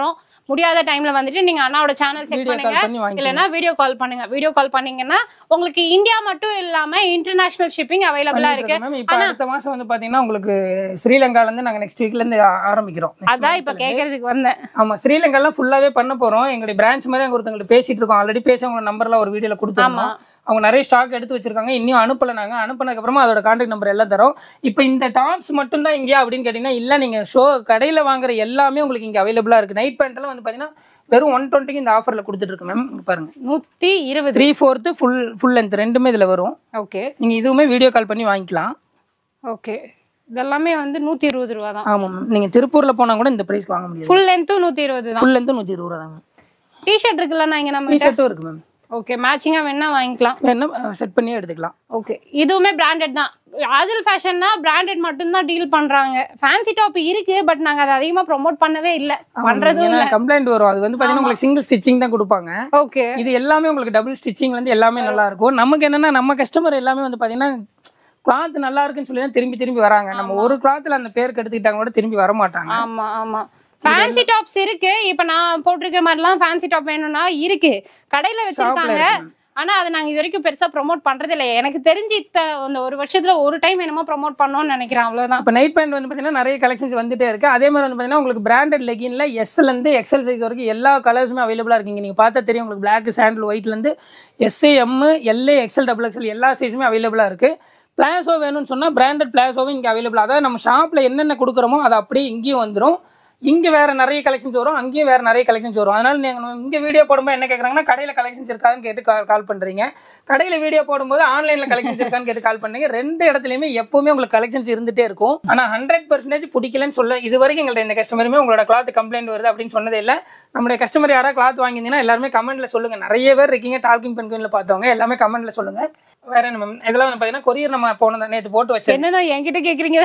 முடியாத டைம்ல வந்துட்டு நீங்க அண்ணாவோட சேனல் செக் வீடியோ பண்ணுங்க கால் பண்ணி வாங்கிக்கலாம் இல்லைன்னா வீடியோ கால் பண்ணுங்க வீடியோ கால் பண்ணீங்கன்னா உங்களுக்கு இந்தியா மட்டும் இல்லாம இன்டர்நேஷனல் ஷிப்பிங் அவைலபிளா இருக்கு மேம் இப்போ அடுத்த மாசம் வந்து பாத்தீங்கன்னா உங்களுக்கு ஸ்ரீலங்கால இருந்து நாங்க நெக்ஸ்ட் வீக்ல இருந்து ஆ- ஆரம்பிக்கிறோம் Next அதான் month இப்ப ல இருந்து. கேக்குறதுக்கு வந்தேன் ஆமா ஸ்ரீலங்காலாம் ஃபுல்லாவே பண்ண போறோம் எங்களுடைய பிரான்ச் மாதிரி அங்க ஒருத்தவங்களுக்கு பேசிட்டு இருக்கோம் ஆல்ரெடி பேசி அவங்க நம்பர்லாம் ஒரு வீடியோல கொடுத்துருந்தோம் ஆமா. அவங்க நிறைய ஸ்டாக் எடுத்து வச்சிருக்காங்க இன்னும் அனுப்பல நாங்க அனுப்புனதுக்கு அப்புறமா அதோட கான்டாக்ட் நம்பர் எல்லாம் தரோம் இப்போ இந்த டாப்ஸ் மட்டும் தான் இங்கேயா அப்படின்னு கேட்டீங்கன்னா இல்ல நீங்க ஷோ கடையில வாங்குற எல்லாமே உங்களுக்கு இங்க அவைலபிளா இருக்கு நைட் பேண்ட் எல்லாம் வந்து பாத்தீங்கன்னா வெறும் ஒன் டுவெண்ட்டிக்கு இந்த ஆஃபர்ல கொடுத்துட்டு இருக்கு மேம் இங்க பாருங்க நூத்தி இருபது three fourth full full length ரெண்டுமே இதுல வரும் ஓகே நீங்க இதுவுமே வீடியோ கால் பண்ணி வாங்கிக்கலாம் ஓகே இதெல்லாமே வந்து நூத்தி இருபது ரூபா தான் ஆமா மேம் நீங்க திருப்பூர்ல போனா கூட இந்த பிரைஸ்க்கு வாங்க முடியாது ஃபுல் லென்த்தும் நூத்தி இருபது தான் ஃபுல் லென்த் நூத்தி இருபது ரூபா தாங்க டிஷர்ட் இருக்குல்ல நான் இங்க நம்ம ஷர்ட்டும் இருக்கு மேம் ஓகே மேட்சிங்கா வேணா வாங்கிக்கலாம் வேணா செட் பண்ணி எடுத்துக்கலாம் ஓகே இதுவுமே பிராண்டட் தான் ஆதில் ஃபேஷன்னா பிராண்டட் மட்டும்தான் டீல் பண்றாங்க ஃபேன்சி டாப் இருக்கு பட் நாங்க அதை அதிகமா ப்ரோமோட் பண்ணவே இல்ல பண்றதும் ஏன்னா கம்ப்ளைண்ட் வரும் அது வந்து பாத்தீங்கன்னா உங்களுக்கு சிங்கிள் ஸ்டிச்சிங் தான் கொடுப்பாங்க ஓகே இது எல்லாமே உங்களுக்கு டபுள் ஸ்டிச்சிங்ல இருந்து எல்லாமே நல்லா இருக்கும் நமக்கு என்னன்னா நம்ம கஸ்டமர் எல்லாமே வந்து பாத்தீங்கன்னா கிளாத் நல்லா இருக்குன்னு சொல்லி தான் திரும்பி திரும்பி வராங்க நம்ம ஒரு கிளாத்ல அந்த பேருக்கு எடுத்துக்கிட்டாங்க கூட திரும்பி வர மாட்டாங்க ஆமா ஆமா ஃபேன்சி டாப்ஸ் இருக்கு இப்ப நான் போட்டிருக்க மாதிரிலாம் ஃபேன்சி டாப் வேணும்னா இருக்கு கடையில வச்சிருக்காங்க ஆனா அதை நாங்க இது வரைக்கும் பெருசா ப்ரோமோட் பண்றது இல்ல எனக்கு தெரிஞ்சு இத்த அந்த ஒரு வருஷத்துல ஒரு டைம் என்னமோ ப்ரோமோட் பண்ணோம்னு நினைக்கிறேன் அவ்வளவுதான் இப்போ நைட் பேண்ட் வந்து பாத்தீங்கன்னா நிறைய கலெக்ஷன்ஸ் வந்துட்டே இருக்கு அதே மாதிரி வந்து பாத்தீங்கன்னா உங்களுக்கு பிராண்டட் லெகின்ல எஸ்ல இருந்து எக்ஸல் சைஸ் வரைக்கும் எல்லா கலர்ஸுமே அவைலபிளா இருக்குங்க நீங்க பார்த்தா தெரியும் உங்களுக்கு பிளாக் சாண்டில் ஒயிட்ல இருந்து S M L XL double XL எல்லா சைஸுமே அவைலபிளா இருக்கு பிளாசோ வேணும்னு சொன்னா பிராண்டட் பிளாசோவும் இங்க அவைலபிள் அதாவது நம்ம ஷாப்ல என்னென்ன கொடுக்குறோமோ அது அப்படியே இங்கேயும் வந்துரும் இங்க வேற நிறைய கலெக்ஷன்ஸ் வரும் அங்கேயும் வேற நிறைய கலெக்ஷன்ஸ் வரும் அதனால நீங்க இங்க வீடியோ போடும்போது என்ன கேக்குறாங்கன்னா கடையில கலெக்ஷன்ஸ் இருக்கான்னு கேட்டு கால் பண்றீங்க கடையில வீடியோ போடும்போது ஆன்லைன்ல கலெக்ஷன்ஸ் இருக்கான்னு கேட்டு கால் பண்ணீங்க ரெண்டு இடத்துலயுமே எப்பவுமே உங்களுக்கு கலெக்ஷன்ஸ் இருந்துட்டே இருக்கும் ஆனா ஹண்ட்ரட் பர்சன்டேஜ் பிடிக்கலன்னு சொல்ல இது வரைக்கும் எங்கள்ட்ட இந்த கஸ்டமருமே உங்களோட கிளாத் கம்ப்ளைண்ட் வருது அப்படின்னு சொன்னதே இல்லை நம்மளுடைய கஸ்டமர் யாராவது கிளாத் வாங்கியிருந்தீங்கன்னா எல்லாருமே கமெண்ட்ல சொல்லுங்க நிறைய பேர் இருக்கீங்க டால்கிங் பென்குயின்ல பார்த்தவங்க எல்லாமே கமெண்ட்ல சொல்லுங்க வேற என்ன மேம் இதெல்லாம் வந்து பாத்தீங்கன்னா கொரியர் நம்ம போன நேற்று போட்டு வச்சது என்னன்னா என்கிட்ட கேக்குறீங்க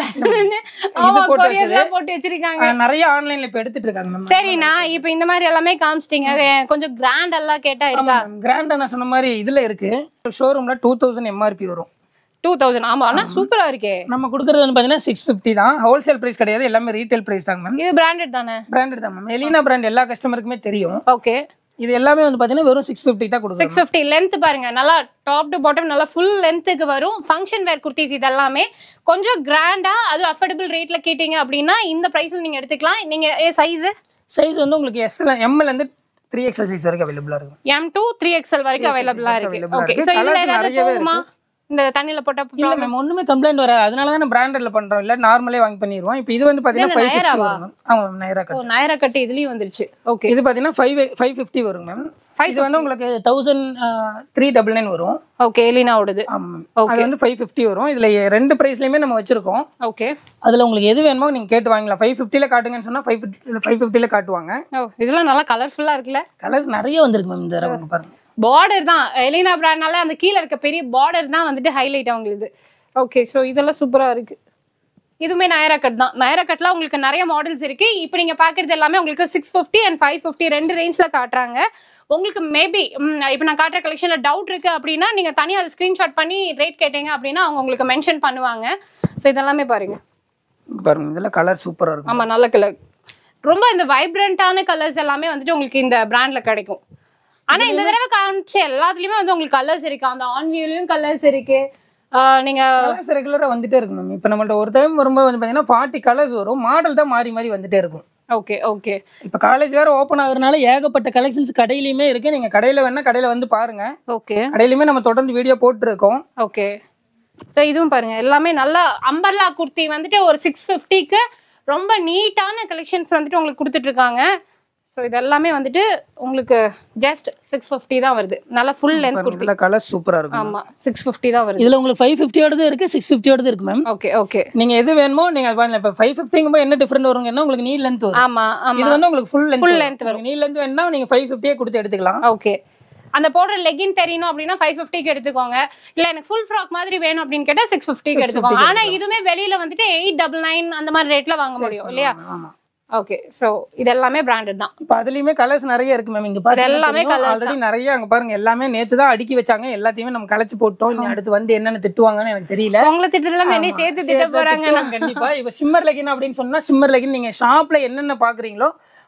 ஆமா போட்டு கொரியர்ல போட்டு வச்சிருக்காங்க ஆஹ் நிறைய ஆன்லைன்ல இப்ப எடுத்துட்டு இருக்காங்க மேம் சரிண்ணா இப்ப இந்த மாதிரி எல்லாமே காமிச்சிட்டீங்க எ- கொஞ்சம் கிராண்ட் எல்லாம் கேட்டா இருக்கா கிராண்டா நான் சொன்ன மாதிரி இதுல இருக்கு ஷோரூம்ல டூ தௌசண்ட் எம்ஆர்பி வரும் டூ தௌசண்ட் ஆமா ஆனா சூப்பரா இருக்கே நம்ம கொடுக்குறது வந்து பாத்தீங்கன்னா சிக்ஸ் ஃபிஃப்டி தான் ஹோல்சேல் பிரைஸ் கிடையாது எல்லாமே ரீட்டைல் பிரைஸ் தாங்க மேம் இது பிராண்டட் தானே பிராண்டட் தான் மேம் எலினா பிராண்ட் எல்லா கஸ்டமருக்குமே தெரியும் ஓகே இது எல்லாமே வந்து பாத்தீங்கன்னா வெறும் சிக்ஸ் ஃபிஃப்டி தான் கொடுக்குறோம் சிக்ஸ் ஃபிஃப்டி லென்த் பாருங்க நல்லா டாப் டு பாட்டம் நல்லா ஃபுல் லென்த்துக்கு வரும் ஃபங்க்ஷன் வேர் குர்த்திஸ் இதெல்லாமே கொஞ்சம் கிராண்டா அது அஃபோர்டபுள் ரேட்ல கேட்டீங்க அப்படின்னா இந்த பிரைஸ்ல நீங்க எடுத்துக்கலாம் நீங்க சைஸ் சைஸ் வந்து உங்களுக்கு எஸ்ல எம்எல் இருந்து த்ரீ எக்ஸல் சைஸ் வரைக்கும் அவைலபிளா இருக்கும் எம் டூ த்ரீ எக்ஸ்எல் வரைக்கும் அவைலபிளா இருக்கு available ஆ ஓகே இருக்கு. ஸோ இதுல Colours ஏதாவது நிறையவே போகுமா இந்த தண்ணியில போட்ட இல்ல மேம் ஒண்ணுமே கம்ப்ளைண்ட் வராது அதனால தான் பிராண்டட்ல பண்றோம் இல்ல நார்மலே வாங்கி பண்ணிடுவோம் இப்போ இது வந்து பாத்தீங்கன்னா ஃபைவ் ஃபிஃப்டி வரும் மேம் ஆமா மேம் நைரா ஓ நாயரா கட்டு இதுலயும் வந்துருச்சு ஓகே இது பாத்தீங்கன்னா ஃபைவ் ஃபைவ் ஃபிஃப்டி வரும் மேம் இது வந்து உங்களுக்கு தௌசண்ட் த்ரீ டபுள் நைன் வரும் ஓகே எலினாவோடது ஆமாம் அது வந்து ஃபைவ் ஃபிஃப்டி வரும் இதுல ரெண்டு ப்ரைஸ்லயுமே நம்ம வச்சிருக்கோம் ஓகே அதுல உங்களுக்கு எது வேணுமோ நீங்க கேட்டு வாங்கலாம் ஃபைவ் ஃபிஃப்டியில் காட்டுங்கன்னு சொன்னா ஃபைவ் ஃபிஃப்டி ஃபைவ் ஃபிஃப்டியில் காட்டுவாங்க ஓ இதெல்லாம் நல்லா கலர்ஃபுல்லா இருக்குல்ல கலர்ஸ் நிறைய வந்திருக்கு மேம் இந்த தடவை பாருங்க பார்டர் தான் எலினா பிராண்ட்னால அந்த கீழே இருக்க பெரிய பார்டர் தான் வந்துட்டு ஹைலைட் அவங்களுக்கு ஓகே ஸோ இதெல்லாம் சூப்பரா இருக்கு இதுவுமே நயரா கட் தான் நயரா கட்ல உங்களுக்கு நிறைய மாடல்ஸ் இருக்கு இப்போ நீங்க பாக்குறது எல்லாமே உங்களுக்கு six fifty and five fifty ரெண்டு ரேஞ்ச்ல காட்டுறாங்க உங்களுக்கு மேபி இப்போ நான் காட்டுற கலெக்ஷன்ல டவுட் இருக்கு அப்படின்னா நீங்க தனியாக அதை ஸ்கிரீன்ஷாட் பண்ணி ரேட் கேட்டீங்க அப்படின்னா அவங்க உங்களுக்கு மென்ஷன் பண்ணுவாங்க ஸோ இதெல்லாமே பாருங்க இங்க பாருங்க இதெல்லாம் கலர் சூப்பரா இருக்கும் ஆமா நல்ல கலர் ரொம்ப இந்த வைப்ரண்டான கலர்ஸ் எல்லாமே வந்துட்டு உங்களுக்கு இந்த பிராண்ட்ல கிடைக்கும் ஆனா இந்த தடவை காமிச்ச எல்லாத்துலயுமே வந்து உங்களுக்கு கலர்ஸ் இருக்கு அந்த ஆன்வியூலயும் கலர்ஸ் இருக்கு ஆஹ் நீங்க கலர்ஸ் ரெகுலரா வந்துட்டே இருக்கும் மேம் இப்போ நம்மள்ட்ட ஒரு டைம் வரும்போது வந்து பாத்தீங்கன்னா ஃபார்ட்டி கலர்ஸ் வரும் மாடல் தான் மாறி மாறி வந்துட்டே இருக்கும் ஓகே ஓகே இப்போ காலேஜ் வேற ஓப்பன் ஆகுறதுனால ஏகப்பட்ட கலெக்ஷன்ஸ் கடையிலயுமே இருக்கு நீங்க கடையில வேணா கடையில வந்து பாருங்க ஓகே கடையிலுமே நம்ம தொடர்ந்து வீடியோ போட்டுருக்கோம் ஓகே ஸோ இதுவும் பாருங்க எல்லாமே நல்ல அம்பர்லா குர்த்தி வந்துட்டு ஒரு சிக்ஸ் ஃபிஃப்டிக்கு ரொம்ப நீட்டான கலெக்ஷன்ஸ் வந்துட்டு உங்களுக்கு கொடுத்துட்டு இருக்காங்க ஸோ இது எல்லாமே வந்துட்டு உங்களுக்கு ஜஸ்ட் சிக்ஸ் ஃபிஃப்டி தான் வருது நல்லா ஃபுல் லென்த் குர்த்தி இதுல கலர் சூப்பரா இருக்கும் ஆமா சிக்ஸ் ஃபிஃப்டி தான் வருது இதுல உங்களுக்கு ஃபைவ் ஃபிஃப்டியோடது இருக்கு சிக்ஸ் ஃபிஃப்டியோடது இருக்கு மேம் ஓகே ஓகே நீங்க எது வேணுமோ நீங்க அது பாருங்க இப்போ ஃபைவ் ஃபிஃப்டிங்கும்போது என்ன டிஃப்ரெண்ட் வருங்கன்னா உங்களுக்கு நீ லென்த் வரும் ஆமா ஆமா இது வந்து உங்களுக்கு full length Full full length length knee length வேணும்னா நீங்க ஃபைவ் ஃபிஃப்டியே கொடுத்து எடுத்துக்கலாம் ஓகே அந்த போடுற லெகின் தெரியணும் அப்படின்னா ஃபைவ் ஃபிஃப்டிக்கு எடுத்துக்கோங்க இல்ல எனக்கு ஃபுல் ஃப்ராக் மாதிரி வேணும் அப்படின்னு கேட்டா சிக்ஸ் ஃபிஃப்டிக்கு எடுத்துக்கோங்க ஆனா இதுவுமே வெளியில வந்துட்டு எயிட் டபுள் நைன் அந்த மாதிரி ரேட்ல வாங்க முடியும் இல்லையா ஆமா ஓகே சோ இது எல்லாமே பிராண்டட் தான் இப்போ அதுலயுமே கலர்ஸ் நிறைய இருக்கு மேம் இங்க பாருங்க எல்லாமே colours ஆல்ரெடி நிறைய அங்க பாருங்க எல்லாமே நேத்து தான் அடுக்கி வச்சாங்க எல்லாத்தையுமே நம்ம கலைச்சு போட்டோம் இனி அடுத்து வந்து என்னென்ன திட்டுவாங்கன்னு எனக்கு தெரியல உங்களை திட்டுலாம் என்னை சேர்த்து திட்ட சேர்த்து போறாங்க திட்டுவாங்க கண்டிப்பா இப்ப சிம்மர் லெகின் அப்படின்னு சொன்னா சிம்மர் லெகின் நீங்க ஷாப்ல என்னென்ன பாக்குறீங்களோ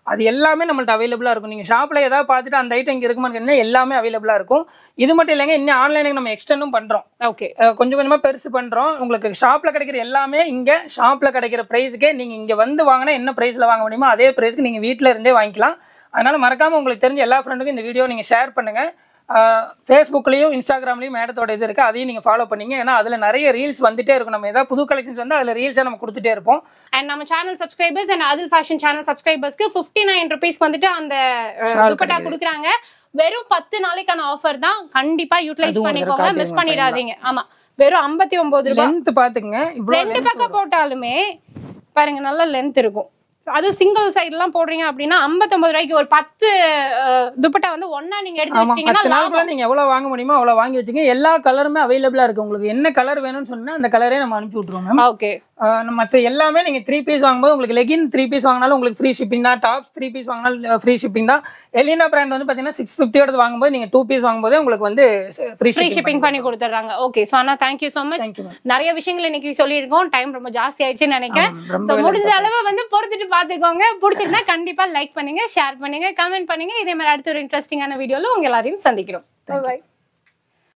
அது எல்லாமே நம்மள்ட்ட அவைலபிளாக இருக்கும் நீங்கள் ஷாப்பில் ஏதாவது பார்த்துட்டு அந்த ஐட்டம் இங்கே இருக்குமான்னு கேட்டீங்கன்னா எல்லாமே அவைலபிளாக இருக்கும் இது மட்டும் இல்லைங்க இன்னும் ஆன்லைனுக்கு நம்ம எக்ஸ்டெண்டும் பண்ணுறோம் ஓகே கொஞ்சம் கொஞ்சமாக பெருசு பண்ணுறோம் உங்களுக்கு ஷாப்பில் கிடைக்கிற எல்லாமே இங்கே ஷாப்பில் கிடைக்கிற ப்ரைஸுக்கே நீங்கள் இங்கே வந்து வாங்கினா என்ன ப்ரைஸில் வாங்க முடியுமோ அதே ப்ரைஸ்க்கு நீங்கள் வீட்டில் இருந்தே வாங்கிக்கலாம் அதனால் மறக்காமல் உங்களுக்கு தெரிஞ்ச எல்லா ஃப்ரெண்டுக்கும் இந்த வீடியோ நீங்கள் ஷேர் பண்ணுங்கள் ஃபேஸ்புக்லேயும் இன்ஸ்டாகிராம்லேயும் மேடத்தோட இது இருக்குது அதையும் நீங்கள் ஃபாலோ பண்ணீங்க ஏன்னா அதில் நிறைய ரீல்ஸ் வந்துட்டே இருக்கும் நம்ம ஏதாவது புது கலெக்ஷன்ஸ் வந்து அதில் ரீல்ஸை நம்ம கொடுத்துட்டே இருப்போம் அண்ட் நம்ம சேனல் சப்ஸ்கிரைபர்ஸ் அண்ட் அதில் ஃபேஷன் சேனல் சப்ஸ்கிரைபர்ஸ்க்கு ஃபிஃப்டி நைன் ருபீஸ்க்கு வந்துட்டு அந்த அஹ், Shawl துப்பட்டா கிடைக்குது. கொடுக்குறாங்க வெறும் பத்து நாளைக்கான ஆஃபர் தான் கண்டிப்பா யூட்டிலைஸ் அதுவும் பண்ணிக்கோங்க காட்டுங்க மிஸ் பண்ணிடாதீங்க ஆமா வெறும் ஐம்பத்தி ஒன்பது ரூபாய் லென்த் பார்த்துங்க இவ்வளோ ரெண்டு பக்கம் போட்டாலுமே பாருங்க நல்ல லென்த் இருக்கும் அதுவும் சிங்கிள் சைடுலாம் போடுறீங்க அப்படின்னா 59 ரூபாய்க்கு ஒரு பத்து அஹ், துப்பட்டா வந்து ஒண்ணா நீங்க எடுத்து ஆமாம் வச்சிட்டீங்கன்னா பத்து லாபம் நாளுக்குள்ள நீங்கள் எவ்வளோ வாங்க முடியுமோ அவ்வளோ வாங்கி வச்சுங்க எல்லா கலருமே அவைலபிளாக இருக்குது உங்களுக்கு என்ன கலர் வேணும்னு சொன்னால் அந்த கலரே நம்ம அனுப்பி விட்ருவோம் மேம் ஓகே மற்ற எல்லாமே நீங்கள் த்ரீ பீஸ் வாங்கும்போது உங்களுக்கு லெகின் த்ரீ பீஸ் வாங்கினாலும் உங்களுக்கு ஃப்ரீ ஷிப்பிங் தான் டாப்ஸ் த்ரீ பீஸ் வாங்கினாலும் ஃப்ரீ ஷிப்பிங் தான் எலினா பிராண்ட் வந்து பார்த்தீங்கன்னா சிக்ஸ் ஃபிஃப்டியோட வாங்கும்போது நீங்கள் டூ பீஸ் வாங்கும்போது உங்களுக்கு வந்து ஃப்ரீ ஃப்ரீ ஷிப்பிங் ஷிப்பிங் பண்ணி கொடுத்துட்றாங்க ஓகே ஸோ அண்ணா thank you so much thank you ma'am நிறைய விஷயங்கள் இன்னைக்கு சொல்லியிருக்கோம் டைம் ரொம்ப ஜாஸ்தி ஆயிடுச்சுன்னு நினைக்கிறேன் ரொம்ப ஸோ முடிஞ்ச அளவு வந்து பொறுத்துட்டு பார்த்துக்கோங்க பிடிச்சிருந்தா கண்டிப்பா லைக் பண்ணுங்க ஷேர் பண்ணுங்க கமெண்ட் பண்ணுங்க இதே மாதிரி அடுத்த ஒரு இன்ட்ரெஸ்டிங்கான வீடியோல உங்க எல்லாரையும் சந்திக்கிறோம் பாய்